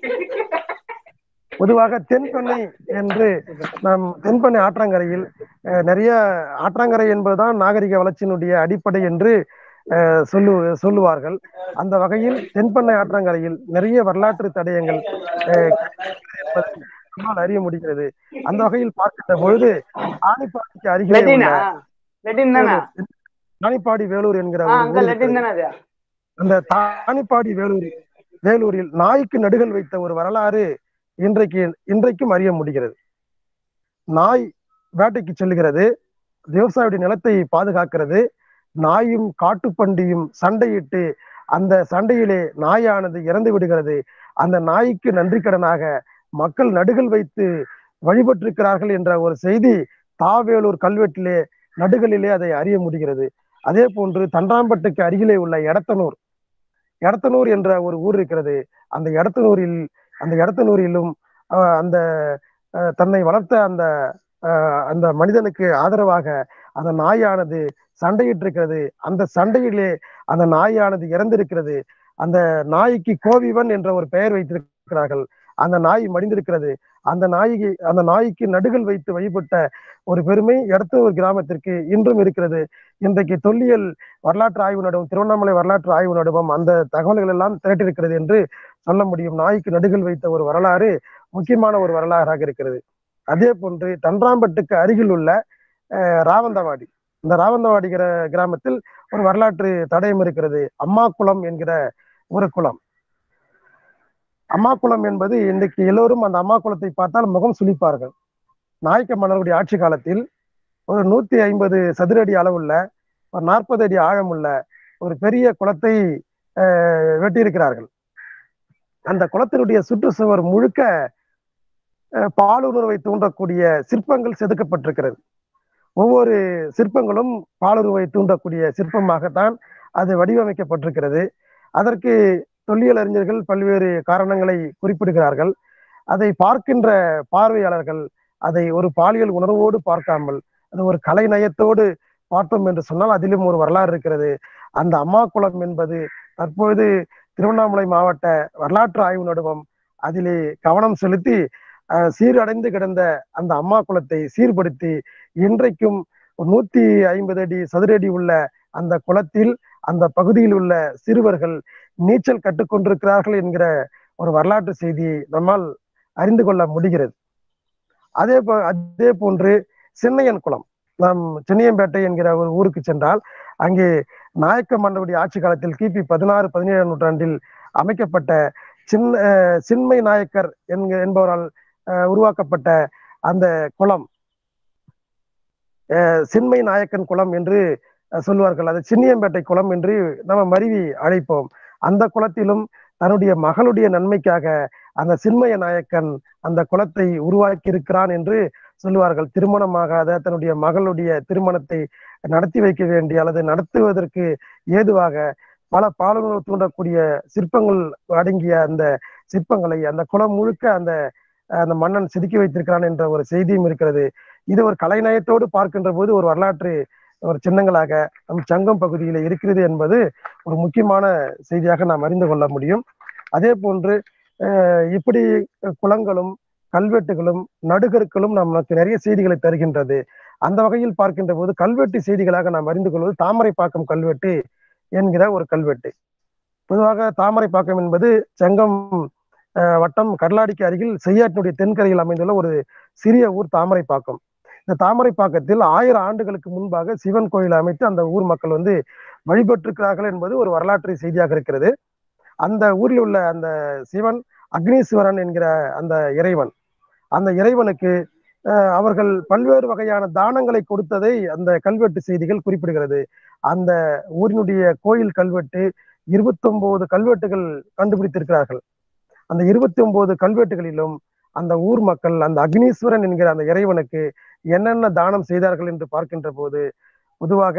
பொதுவாக தென்பெண்ணை என்று நாம் தென்பெண்ணை ஆற்றங்கரையில் அஹ், நிறைய ஆற்றங்கரை என்பதுதான் நாகரிக வளர்ச்சியினுடைய அடிப்படை என்று அஹ், சொல்லு சொல்லுவார்கள் அந்த வகையில் தென்பெண்ணை ஆற்றங்கரையில் நிறைய வரலாற்று தடயங்கள் அஹ், என்பதை நம்மால் அறிய முடிகிறது அந்த வகையில் பார்க்கின்ற பொழுது ஆணிப்பாடிக்கு அருகிலே லெட்டினா உள்ள லெட்டின் தானே தானிப்பாடி வேலூர் என்கிற ஆ ஒரு அங்க ஊர் லெட்டின் இருக்கிறது. தானே அது அந்த தானிப்பாடி வேலூர் வேலூரில் நாய்க்கு நடுகள் வைத்த ஒரு வரலாறு இன்றைக்கு இன்றைக்கும் அறிய முடிகிறது நாய் வேட்டைக்கு செல்கிறது விவசாயியுடைய நிலத்தை பாதுகாக்கிறது நாயும் காட்டுப்பண்டியும் சண்டையிட்டு அந்த சண்டையிலே நாயானது இறந்து விடுகிறது அந்த நாய்க்கு நன்றி கடனாக மக்கள் நடுகள் வைத்து வழிபட்டிருக்கிறார்கள் என்ற ஒரு செய்தி தாவேலூர் கல்வெட்டிலே நடுகளிலே அதை அறிய முடிகிறது அதே போன்று தன்றாம்பட்டுக்கு அருகிலே உள்ள எடத்தனூர் எடத்தனூர் என்ற ஒரு ஊர் இருக்கிறது அந்த எடத்தனூரில் அந்த எடத்தனூரிலும் அஹ், அந்த அஹ், தன்னை வளர்த்த அந்த அஹ், அந்த மனிதனுக்கு ஆதரவாக அந்த நாயானது சண்டையிட்டிருக்கிறது அந்த சண்டையிலே அந்த நாயானது இறந்திருக்கிறது அந்த நாய்க்கு கோவிவன் என்ற ஒரு பெயர் வைத்திருக்கிறார்கள் அந்த நாய் மடிந்திருக்கிறது அந்த நாய்க்கு அந்த நாய்க்கு நடுகள் வைத்து வழிபட்ட ஒரு பெருமை எடத்தனூர் கிராமத்திற்கு இன்றும் இருக்கிறது இன்றைக்கு தொல்லியல் வரலாற்று ஆய்வு நடுவம் திருவண்ணாமலை வரலாற்று ஆய்வு நடுவம் அந்த தகவல்கள் எல்லாம் திரட்டிருக்கிறது என்று சொல்ல முடியும் நாய்க்கு நடுகள் வைத்த ஒரு வரலாறு முக்கியமான ஒரு வரலாறாக இருக்கிறது அதே போன்று தன்றாம்பட்டுக்கு அருகில் உள்ள அஹ், ராவந்தவாடி இந்த ராவந்தவாடி கிர- கிராமத்தில் ஒரு வரலாற்று தடயம் இருக்கிறது அம்மாக்குளம் என்கிற ஒரு குளம் அம்மாக்குளம் என்பது இன்றைக்கு எல்லோரும் அந்த அம்மாக்குளத்தை பார்த்தால் முகம் சுளிப்பார்கள் நாயக்க மன்னருடைய ஆட்சி காலத்தில் ஒரு நூத்தி ஐம்பது சதுரடி அளவுள்ள ஒரு நாற்பது அடி ஆழமுள்ள ஒரு பெரிய குளத்தை அஹ், வெட்டியிருக்கிறார்கள் அந்த குளத்தினுடைய சுற்றுச்சுவர் முழுக்க அஹ், பாலுணர்வை தூண்டக்கூடிய சிற்பங்கள் செதுக்கப்பட்டிருக்கிறது ஒவ்வொரு சிற்பங்களும் பாலுறவை தூண்டக்கூடிய சிற்பமாகத்தான் அது வடிவமைக்கப்பட்டிருக்கிறது அதற்கு தொல்லியல் அறிஞர்கள் பல்வேறு காரணங்களை குறிப்பிடுகிறார்கள் அதை பார்க்கின்ற பார்வையாளர்கள் அதை ஒரு பாலியல் உணர்வோடு பார்க்காமல் அது ஒரு கலை நயத்தோடு பார்த்தோம் என்று சொன்னால் அதிலும் ஒரு வரலாறு இருக்கிறது அந்த அம்மா குளம் என்பது தற்பொழுது திருவண்ணாமலை மாவட்ட வரலாற்று ஆய்வு நடுவம் அதிலே கவனம் செலுத்தி அஹ், சீரடைந்து கிடந்த அந்த அம்மா குளத்தை சீர்படுத்தி இன்றைக்கும் ஒரு நூத்தி ஐம்பது அடி சதுர அடி உள்ள அந்த குளத்தில் அந்த பகுதியில் உள்ள சிறுவர்கள் நீச்சல் கற்றுக்கொண்டிருக்கிறார்கள் என்கிற ஒரு வரலாற்று செய்தியை நம்மால் அறிந்து கொள்ள முடிகிறது அதே போ அதே போன்று சின்னையன் குளம் நாம் சென்னியம்பேட்டை என்கிற ஒரு ஊருக்கு சென்றால் அங்கே நாயக்க மன்னருடைய ஆட்சி காலத்தில் கிபி பதினாறு பதினேழாம் நூற்றாண்டில் அமைக்கப்பட்ட சின்ன அஹ், சின்மை நாயக்கர் என்க என்பவரால் அஹ், உருவாக்கப்பட்ட அந்த குளம் அஹ், சின்மை நாயக்கன் குளம் என்று அஹ், சொல்லுவார்கள் அது சின்னியம்பேட்டை குளம் என்று நம்ம மருவி அழைப்போம் அந்த குளத்திலும் தன்னுடைய மகளுடைய நன்மைக்காக அந்த சின்மய நாயக்கன் அந்த குளத்தை உருவாக்கி இருக்கிறான் என்று சொல்லுவார்கள் திருமணமாகாத தன்னுடைய மகளுடைய திருமணத்தை நடத்தி வைக்க வேண்டிய அல்லது நடத்துவதற்கு ஏதுவாக பல பாலுணர்வு தூண்டக்கூடிய சிற்பங்கள் அடங்கிய அந்த சிற்பங்களை அந்த குளம் முழுக்க அந்த அந்த மன்னன் செதுக்கி வைத்திருக்கிறான் என்ற ஒரு செய்தியும் இருக்கிறது இது ஒரு கலைநயத்தோடு பார்க்கின்ற போது ஒரு வரலாற்று ஒரு சின்னங்களாக நம் சங்கம் பகுதியில் இருக்கிறது என்பது ஒரு முக்கியமான செய்தியாக நாம் அறிந்து கொள்ள முடியும் அதே போன்று அஹ், இப்படி குளங்களும் கல்வெட்டுகளும் நடுகற்களும் நமக்கு நிறைய செய்திகளை தருகின்றது அந்த வகையில் பார்க்கின்ற போது கல்வெட்டு செய்திகளாக நாம் அறிந்து கொள்வது தாமரைப்பாக்கம் கல்வெட்டு என்கிற ஒரு கல்வெட்டு பொதுவாக தாமரைப்பாக்கம் என்பது செங்கம் அஹ், வட்டம் கடலாடிக்கு அருகில் செய்யாற்றினுடைய தென்கரையில் அமைந்துள்ள ஒரு சிறிய ஊர் தாமரைப்பாக்கம் இந்த தாமரைப்பாக்கத்தில் ஆயிரம் ஆண்டுகளுக்கு முன்பாக சிவன் கோயில் அமைத்து அந்த ஊர் மக்கள் வந்து வழிபட்டிருக்கிறார்கள் என்பது ஒரு வரலாற்று செய்தியாக இருக்கிறது அந்த ஊரில் உள்ள அந்த சிவன் அக்னீஸ்வரன் என்கிற அந்த இறைவன் அந்த இறைவனுக்கு அஹ், அவர்கள் பல்வேறு வகையான தானங்களை கொடுத்ததை அந்த கல்வெட்டு செய்திகள் குறிப்பிடுகிறது அந்த ஊரினுடைய கோயில் கல்வெட்டு இருபத்தொன்பது கல்வெட்டுகள் கண்டுபிடித்திருக்கிறார்கள் அந்த இருபத்தி ஒன்பது கல்வெட்டுகளிலும் அந்த ஊர் மக்கள் அந்த அக்னீஸ்வரன் என்கிற அந்த இறைவனுக்கு என்னென்ன தானம் செய்தார்கள் என்று பார்க்கின்ற போது பொதுவாக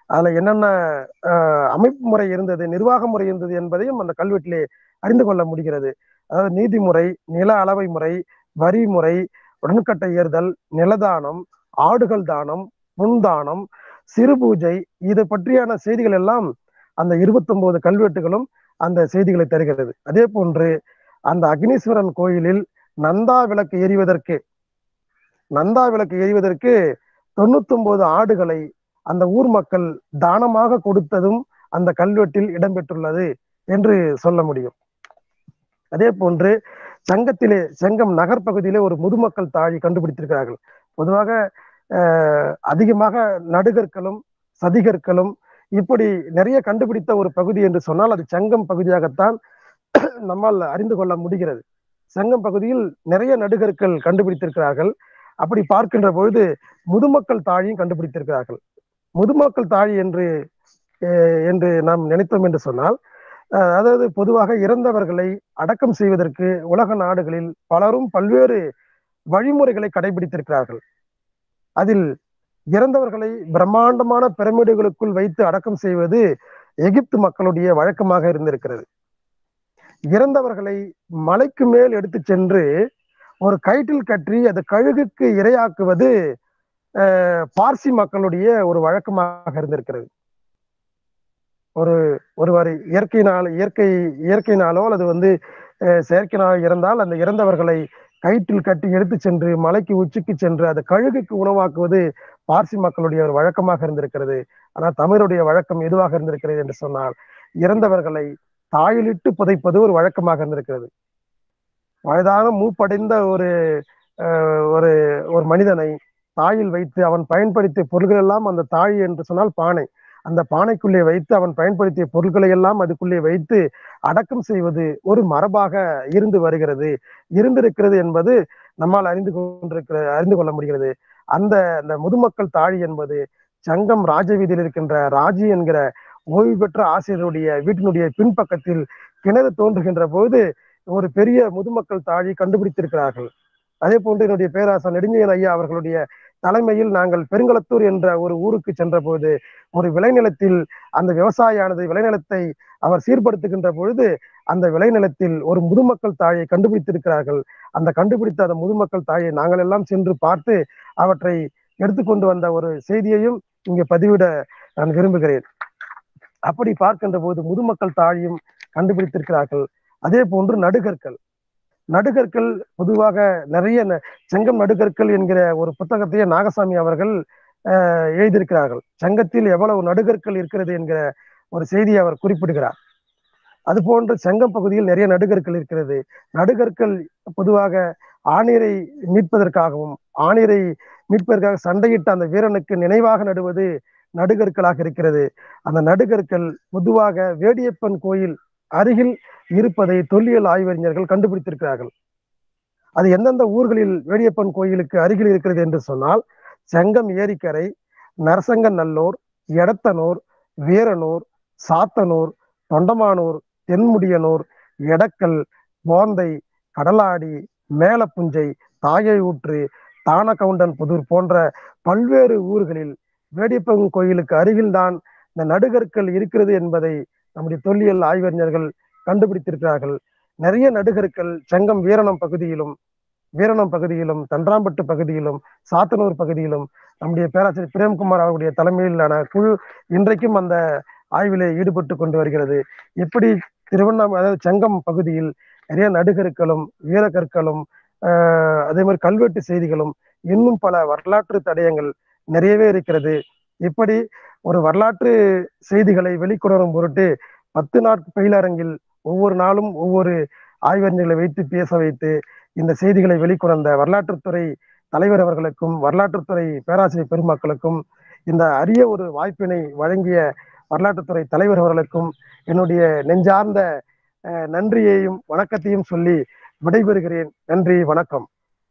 அதுல என்னென்ன ஆஹ், அமைப்பு முறை இருந்தது நிர்வாக முறை இருந்தது என்பதையும் அந்த கல்வெட்டிலே அறிந்து கொள்ள முடிகிறது அதாவது நீதிமுறை நில அளவை முறை வரி முறை உடன்கட்டை ஏறுதல் நிலதானம் ஆடுகள் தானம் புண்தானம் சிறு பூஜை இது பற்றியான செய்திகள் எல்லாம் அந்த 29 கல்வெட்டுகளும் அந்த செய்திகளை தருகிறது அதே போன்று அந்த அக்னீஸ்வரன் கோயிலில் நந்தா விளக்கு எரிவதற்கு நந்தா விளக்கு எரிவதற்கு 99 ஆடுகளை அந்த ஊர் மக்கள் தானமாக கொடுத்ததும் அந்த கல்வெட்டில் இடம்பெற்றுள்ளது என்று சொல்ல முடியும் அதே போன்று சங்கத்திலே செங்கம் நகர் பகுதியிலே ஒரு முதுமக்கள் தாழி கண்டுபிடித்திருக்கிறார்கள் பொதுவாக அஹ், அதிகமாக நடுகற்களும் சதிகற்களும் இப்படி நிறைய கண்டுபிடித்த ஒரு பகுதி என்று சொன்னால் அது செங்கம் பகுதியாகத்தான் நம்மால் அறிந்து கொள்ள முடிகிறது செங்கம் பகுதியில் நிறைய நடுகற்கள் கண்டுபிடித்திருக்கிறார்கள் அப்படி பார்க்கின்ற பொழுது முதுமக்கள் தாழியும் கண்டுபிடித்திருக்கிறார்கள் முதுமக்கள் தாழி என்று அஹ், என்று நாம் நினைத்தோம் என்று சொன்னால் அஹ், அதாவது பொதுவாக இறந்தவர்களை அடக்கம் செய்வதற்கு உலக நாடுகளில் பலரும் பல்வேறு வழிமுறைகளை கடைபிடித்திருக்கிறார்கள் அதில் இறந்தவர்களை பிரம்மாண்டமான பிரமிடுகளுக்குள் வைத்து அடக்கம் செய்வது எகிப்து மக்களுடைய வழக்கமாக இருந்திருக்கிறது இறந்தவர்களை மலைக்கு மேல் எடுத்துச் சென்று ஒரு கயிற்றில் கற்றி அது கழுகுக்கு இரையாக்குவது அஹ், பார்சி மக்களுடைய ஒரு வழக்கமாக இருந்திருக்கிறது ஒரு ஒருவர் இயற்கையினால் இயற்கை இயற்கையினாலோ அல்லது வந்து அஹ், செயற்கையினால் இறந்தால் அந்த இறந்தவர்களை கயிற்றில் கட்டி எடுத்து சென்று மலைக்கு உச்சிக்கு சென்று அதை கழுகுக்கு உணவாக்குவது பார்சி மக்களுடைய ஒரு வழக்கமாக இருந்திருக்கிறது ஆனால் தமிழருடைய வழக்கம் எதுவாக இருந்திருக்கிறது என்று சொன்னால் இறந்தவர்களை தாயிலிட்டு புதைப்பது ஒரு வழக்கமாக இருந்திருக்கிறது வயதான மூப்படைந்த ஒரு அஹ், ஒரு ஒரு மனிதனை தாயில் வைத்து அவன் பயன்படுத்திய பொருள்கள் எல்லாம் அந்த தாய் என்று சொன்னால் பானை அந்த பானைக்குள்ளே வைத்து அவன் பயன்படுத்திய பொருட்களை எல்லாம் அதுக்குள்ளே வைத்து அடக்கம் செய்வது ஒரு மரபாக இருந்து வருகிறது இருந்திருக்கிறது என்பது நம்மால் அறிந்து கொண்டிருக்கிற அறிந்து கொள்ள முடிகிறது அந்த அந்த முதுமக்கள் தாழி என்பது சங்கம் ராஜவீதியில் இருக்கின்ற ராஜி என்கிற ஓய்வு பெற்ற ஆசிரியருடைய வீட்டினுடைய பின்பக்கத்தில் கிணறு தோன்றுகின்ற போது ஒரு பெரிய முதுமக்கள் தாழி கண்டுபிடித்திருக்கிறார்கள் அதே போன்று என்னுடைய பேராசர் நெடுஞ்செயல் ஐயா அவர்களுடைய தலைமையில் நாங்கள் பெருங்களத்தூர் என்ற ஒரு ஊருக்கு சென்ற போது ஒரு விளைநிலத்தில் அந்த விவசாயியானது விளைநிலத்தை அவர் சீர்படுத்துகின்ற பொழுது அந்த விளைநிலத்தில் ஒரு முதுமக்கள் தாயை கண்டுபிடித்திருக்கிறார்கள் அந்த கண்டுபிடித்த அந்த முதுமக்கள் தாயை நாங்கள் எல்லாம் சென்று பார்த்து அவற்றை எடுத்துக்கொண்டு வந்த ஒரு செய்தியையும் இங்கே பதிவிட நான் விரும்புகிறேன் அப்படி பார்க்கின்ற போது முதுமக்கள் தாழியும் கண்டுபிடித்திருக்கிறார்கள் அதே போன்று நடுகற்கள் நடுகற்கள் பொதுவாக நிறைய ந- செங்கம் நடுகற்கள் என்கிற ஒரு புத்தகத்தையே நாகசாமி அவர்கள் அஹ், எழுதியிருக்கிறார்கள் சங்கத்தில் எவ்வளவு நடுகற்கள் இருக்கிறது என்கிற ஒரு செய்தியை அவர் குறிப்பிடுகிறார் அதுபோன்று செங்கம் பகுதியில் நிறைய நடுகற்கள் இருக்கிறது நடுகற்கள் பொதுவாக ஆணிரை மீட்பதற்காகவும் ஆணிரை மீட்பதற்காக சண்டையிட்ட அந்த வீரனுக்கு நினைவாக நடுவது நடுகற்களாக இருக்கிறது அந்த நடுகற்கள் பொதுவாக வேடியப்பன் கோயில் அருகில் இருப்பதை தொல்லியல் ஆய்வறிஞர்கள் கண்டுபிடித்திருக்கிறார்கள் அது எந்தெந்த ஊர்களில் வேடியப்பன் கோயிலுக்கு அருகில் இருக்கிறது என்று சொன்னால் செங்கம் ஏரிக்கரை நரசங்கநல்லூர் எடத்தனூர் வீரனூர் சாத்தனூர் தொண்டமானூர் தென்முடியனூர் எடக்கல் போந்தை கடலாடி மேலப்புஞ்சை தாயை ஊற்று தானகவுண்டன் புதூர் போன்ற பல்வேறு ஊர்களில் வேடியப்பன் கோயிலுக்கு அருகில்தான் இந்த நடுகற்கள் இருக்கிறது என்பதை நம்முடைய தொல்லியல் ஆய்வறிஞர்கள் கண்டுபிடித்திருக்கிறார்கள் நிறைய நடுகற்கள் செங்கம் வீரணம் பகுதியிலும் வீரணம் பகுதியிலும் தன்றாம்பட்டு பகுதியிலும் சாத்தனூர் பகுதியிலும் நம்முடைய பேராசிரியர் பிரேம்குமார் அவருடைய தலைமையிலான குழு இன்றைக்கும் அந்த ஆய்விலே ஈடுபட்டு கொண்டு வருகிறது எப்படி திருவண்ணாமலை அதாவது செங்கம் பகுதியில் நிறைய நடுகற்களும் வீரக்கற்களும் ஆஹ் அதே மாதிரி கல்வெட்டு செய்திகளும் இன்னும் பல வரலாற்று தடயங்கள் நிறையவே இருக்கிறது இப்படி ஒரு வரலாற்று செய்திகளை வெளிக்கொணரும் பொருட்டு பத்து நாட்கு பயிலரங்கில் ஒவ்வொரு நாளும் ஒவ்வொரு ஆய்வறிஞர்களை வைத்து பேச வைத்து இந்த செய்திகளை வெளிக்கொணர்ந்த வரலாற்றுத்துறை தலைவர் அவர்களுக்கும் வரலாற்றுத்துறை பேராசிரியர் பெருமக்களுக்கும் இந்த அரிய ஒரு வாய்ப்பினை வழங்கிய வரலாற்றுத்துறை தலைவர் அவர்களுக்கும் என்னுடைய நெஞ்சார்ந்த அஹ், நன்றியையும் வணக்கத்தையும் சொல்லி விடைபெறுகிறேன் நன்றி வணக்கம்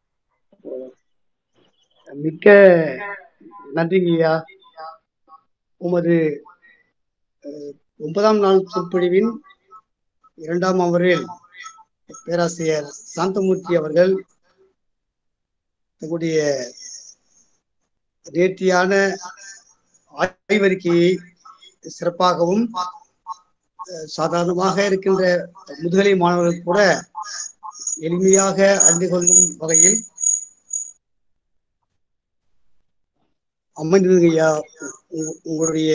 மிக்க நன்றிங்கய்யா உமது அஹ், ஒன்பதாம் நாள் சொற்பொழிவின் இரண்டாம் அமரில் பேராசிரியர் சாந்தமூர்த்தி அவர்கள் தங்களுடைய நேர்த்தியான ஆய்வறிக்கையை சிறப்பாகவும் அஹ், சாதாரணமாக இருக்கின்ற முதுகலை மாணவர்கள் கூட எளிமையாக அறிந்து கொள்ளும் வகையில் அமைந்தது ஐயா உ- உங்களுடைய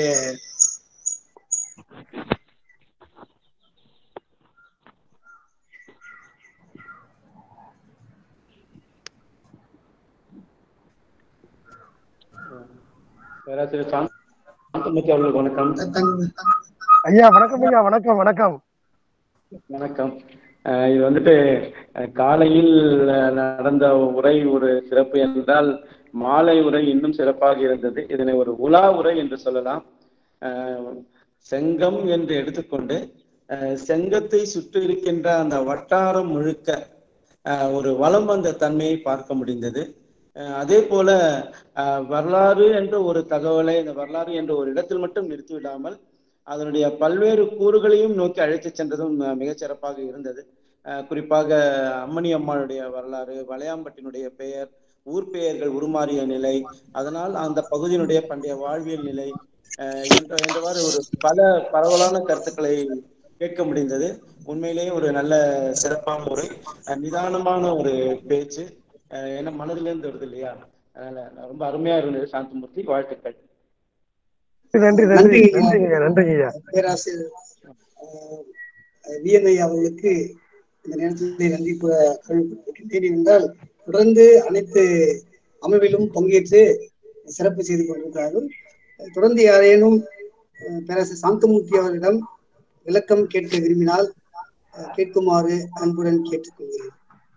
பேராசிரியர் சாந்த- சாந்தமூர்த்தி அவர்களுக்கு வணக்கம் தன் ஐயா வணக்கம் ஐயா வணக்கம் வணக்கம் வணக்கம் அஹ் இது வந்துட்டு அஹ் காலையில் அஹ், நடந்த உரை ஒரு சிறப்பு என்றால் மாலை உரை இன்னும் சிறப்பாக இருந்தது இதனை ஒரு உலா உரை என்று சொல்லலாம் அஹ், செங்கம் என்று எடுத்துக்கொண்டு அஹ், செங்கத்தை சுற்றி இருக்கின்ற அந்த வட்டாரம் முழுக்க அஹ், ஒரு வளம் வந்த தன்மையை பார்க்க முடிந்தது அஹ், அதே போல அஹ், வரலாறு என்ற ஒரு தகவலை இந்த வரலாறு என்ற ஒரு இடத்தில் மட்டும் நிறுத்திவிடாமல் அதனுடைய பல்வேறு கூறுகளையும் நோக்கி அழைத்துச் சென்றதும் அஹ், மிகச் சிறப்பாக இருந்தது அஹ், குறிப்பாக அம்மணி அம்மாளுடைய வரலாறு வளையாம்பட்டினுடைய பெயர் ஊர் பெயர்கள் உருமாறிய நிலை அதனால் அந்த பகுதியினுடைய பண்டைய வாழ்வியல் நிலை அஹ், என்ற என்றவாறு ஒரு பல பரவலான கருத்துக்களை கேட்க முடிந்தது உண்மையிலேயே ஒரு நல்ல சிறப்பான ஒரு அஹ், நிதானமான ஒரு பேச்சு அஹ், ஏன்னா மனதிலிருந்து வருது இல்லையா அதனால ரொம்ப அருமையா இருந்தது சாந்தமூர்த்தி வாழ்த்துக்கள் நன்றி நன்றி நன்றி ஐயா. நன்றிங்க ஐயா நன்றிங்க ஐயா பேராசிரியர் விஎன்ஐ அவர்களுக்கு இந்த நேரத்தில் நன்றி கூற கடமைப்பட்டிருக்கின்றேன் என்றால் தொடர்ந்து அனைத்து அமைவிலும் பங்கேற்று சிறப்பு செய்து கொண்டிருக்கிறார்கள் தொடர்ந்து யாரேனும் அஹ், பேராசிரியர் சாந்தமூர்த்தி அவர்களிடம் விளக்கம் கேட்க விரும்பினால் அஹ், கேட்குமாறு அன்புடன் கேட்டுக்கொள்கிறேன்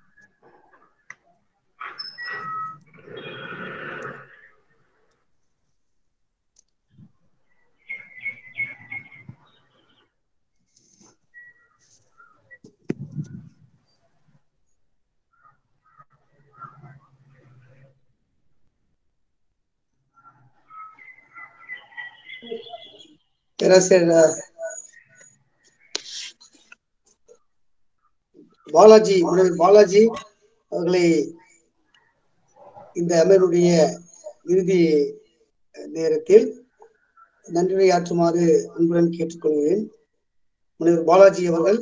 பேராசிரியர் பாலாஜி முனைவர் பாலாஜி அவர்களை இந்த அமர்வுடைய இறுதி நேரத்தில் நன்றியாற்றுமாறு அன்புடன் கேட்டுக்கொள்கிறேன் முனைவர் பாலாஜி அவர்கள்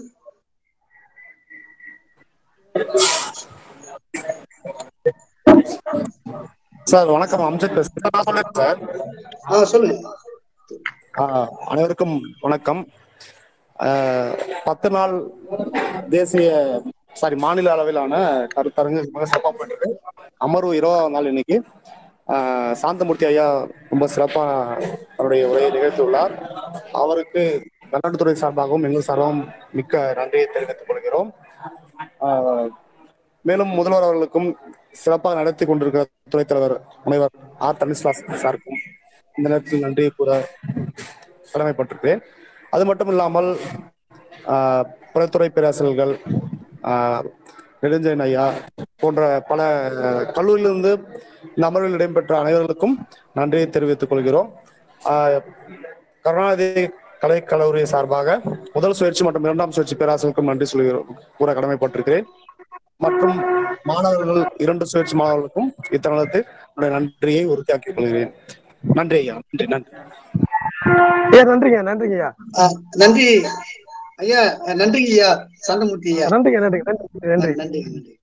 சார் வணக்கம் அம்ஜத் பேசுறேன் நான் சொல்றேன் சார் ஆ சொல்லுங்க ஆஹ் அனைவருக்கும் வணக்கம் ஆஹ் பத்து நாள் தேசிய சாரி மாநில அளவிலான கருத்தரங்கு மிக சிறப்பாக போயிட்டு அமர்வு இருபதாம் நாள் இன்னைக்கு ஆஹ் சாந்தமூர்த்தி ஐயா ரொம்ப சிறப்பா அவருடைய உரையை நிகழ்த்தியுள்ளார் அவருக்கு வெளிநாட்டுத்துறை சார்பாகவும் எங்கள் சார்பாகவும் மிக்க நன்றியை தெரிவித்துக் கொள்கிறோம் ஆஹ் மேலும் முதல்வர் அவர்களுக்கும் சிறப்பாக நடத்தி கொண்டிருக்கிற துணைத் தலைவர் முனைவர் ஆர் தனிஸ்லாஸ் சாருக்கும் இந்த நேரத்தில் நன்றி கூற கடமைப்பட்டிருக்கிறேன் அது மட்டும் இல்லாமல் ஆஹ், புலத்துறை பேராசிரியர்கள் ஆஹ், நெடுஞ்செயன் ஐயா போன்ற பல ஆஹ், கல்லூரியிலிருந்து இந்த அமர்வில் இடம்பெற்ற அனைவர்களுக்கும் நன்றியை தெரிவித்துக் கொள்கிறோம் ஆஹ், கருணாநிதி கலைக்கல்லூரி சார்பாக முதல் சுழற்சி மற்றும் இரண்டாம் சுழற்சி பேராசிரியருக்கும் நன்றி சொல்கிறோம் கூற கடமைப்பட்டிருக்கிறேன் மற்றும் மாணவர்கள் இரண்டு சுழற்சி மாணவர்களுக்கும் இத்தருணத்தில் என்னுடைய நன்றியை உறுதியாக்கிக் கொள்கிறேன் நன்றி ஐயா நன்றி நன்றி ஐயா நன்றிங்க நன்றிங்க ஐயா ஆ, நன்றி ஐயா நன்றிங்க ஐயா சாந்தமூர்த்தி ஐயா நன்றிங்க நன்றிங்க நன்றி நன்றி நன்றி நன்றி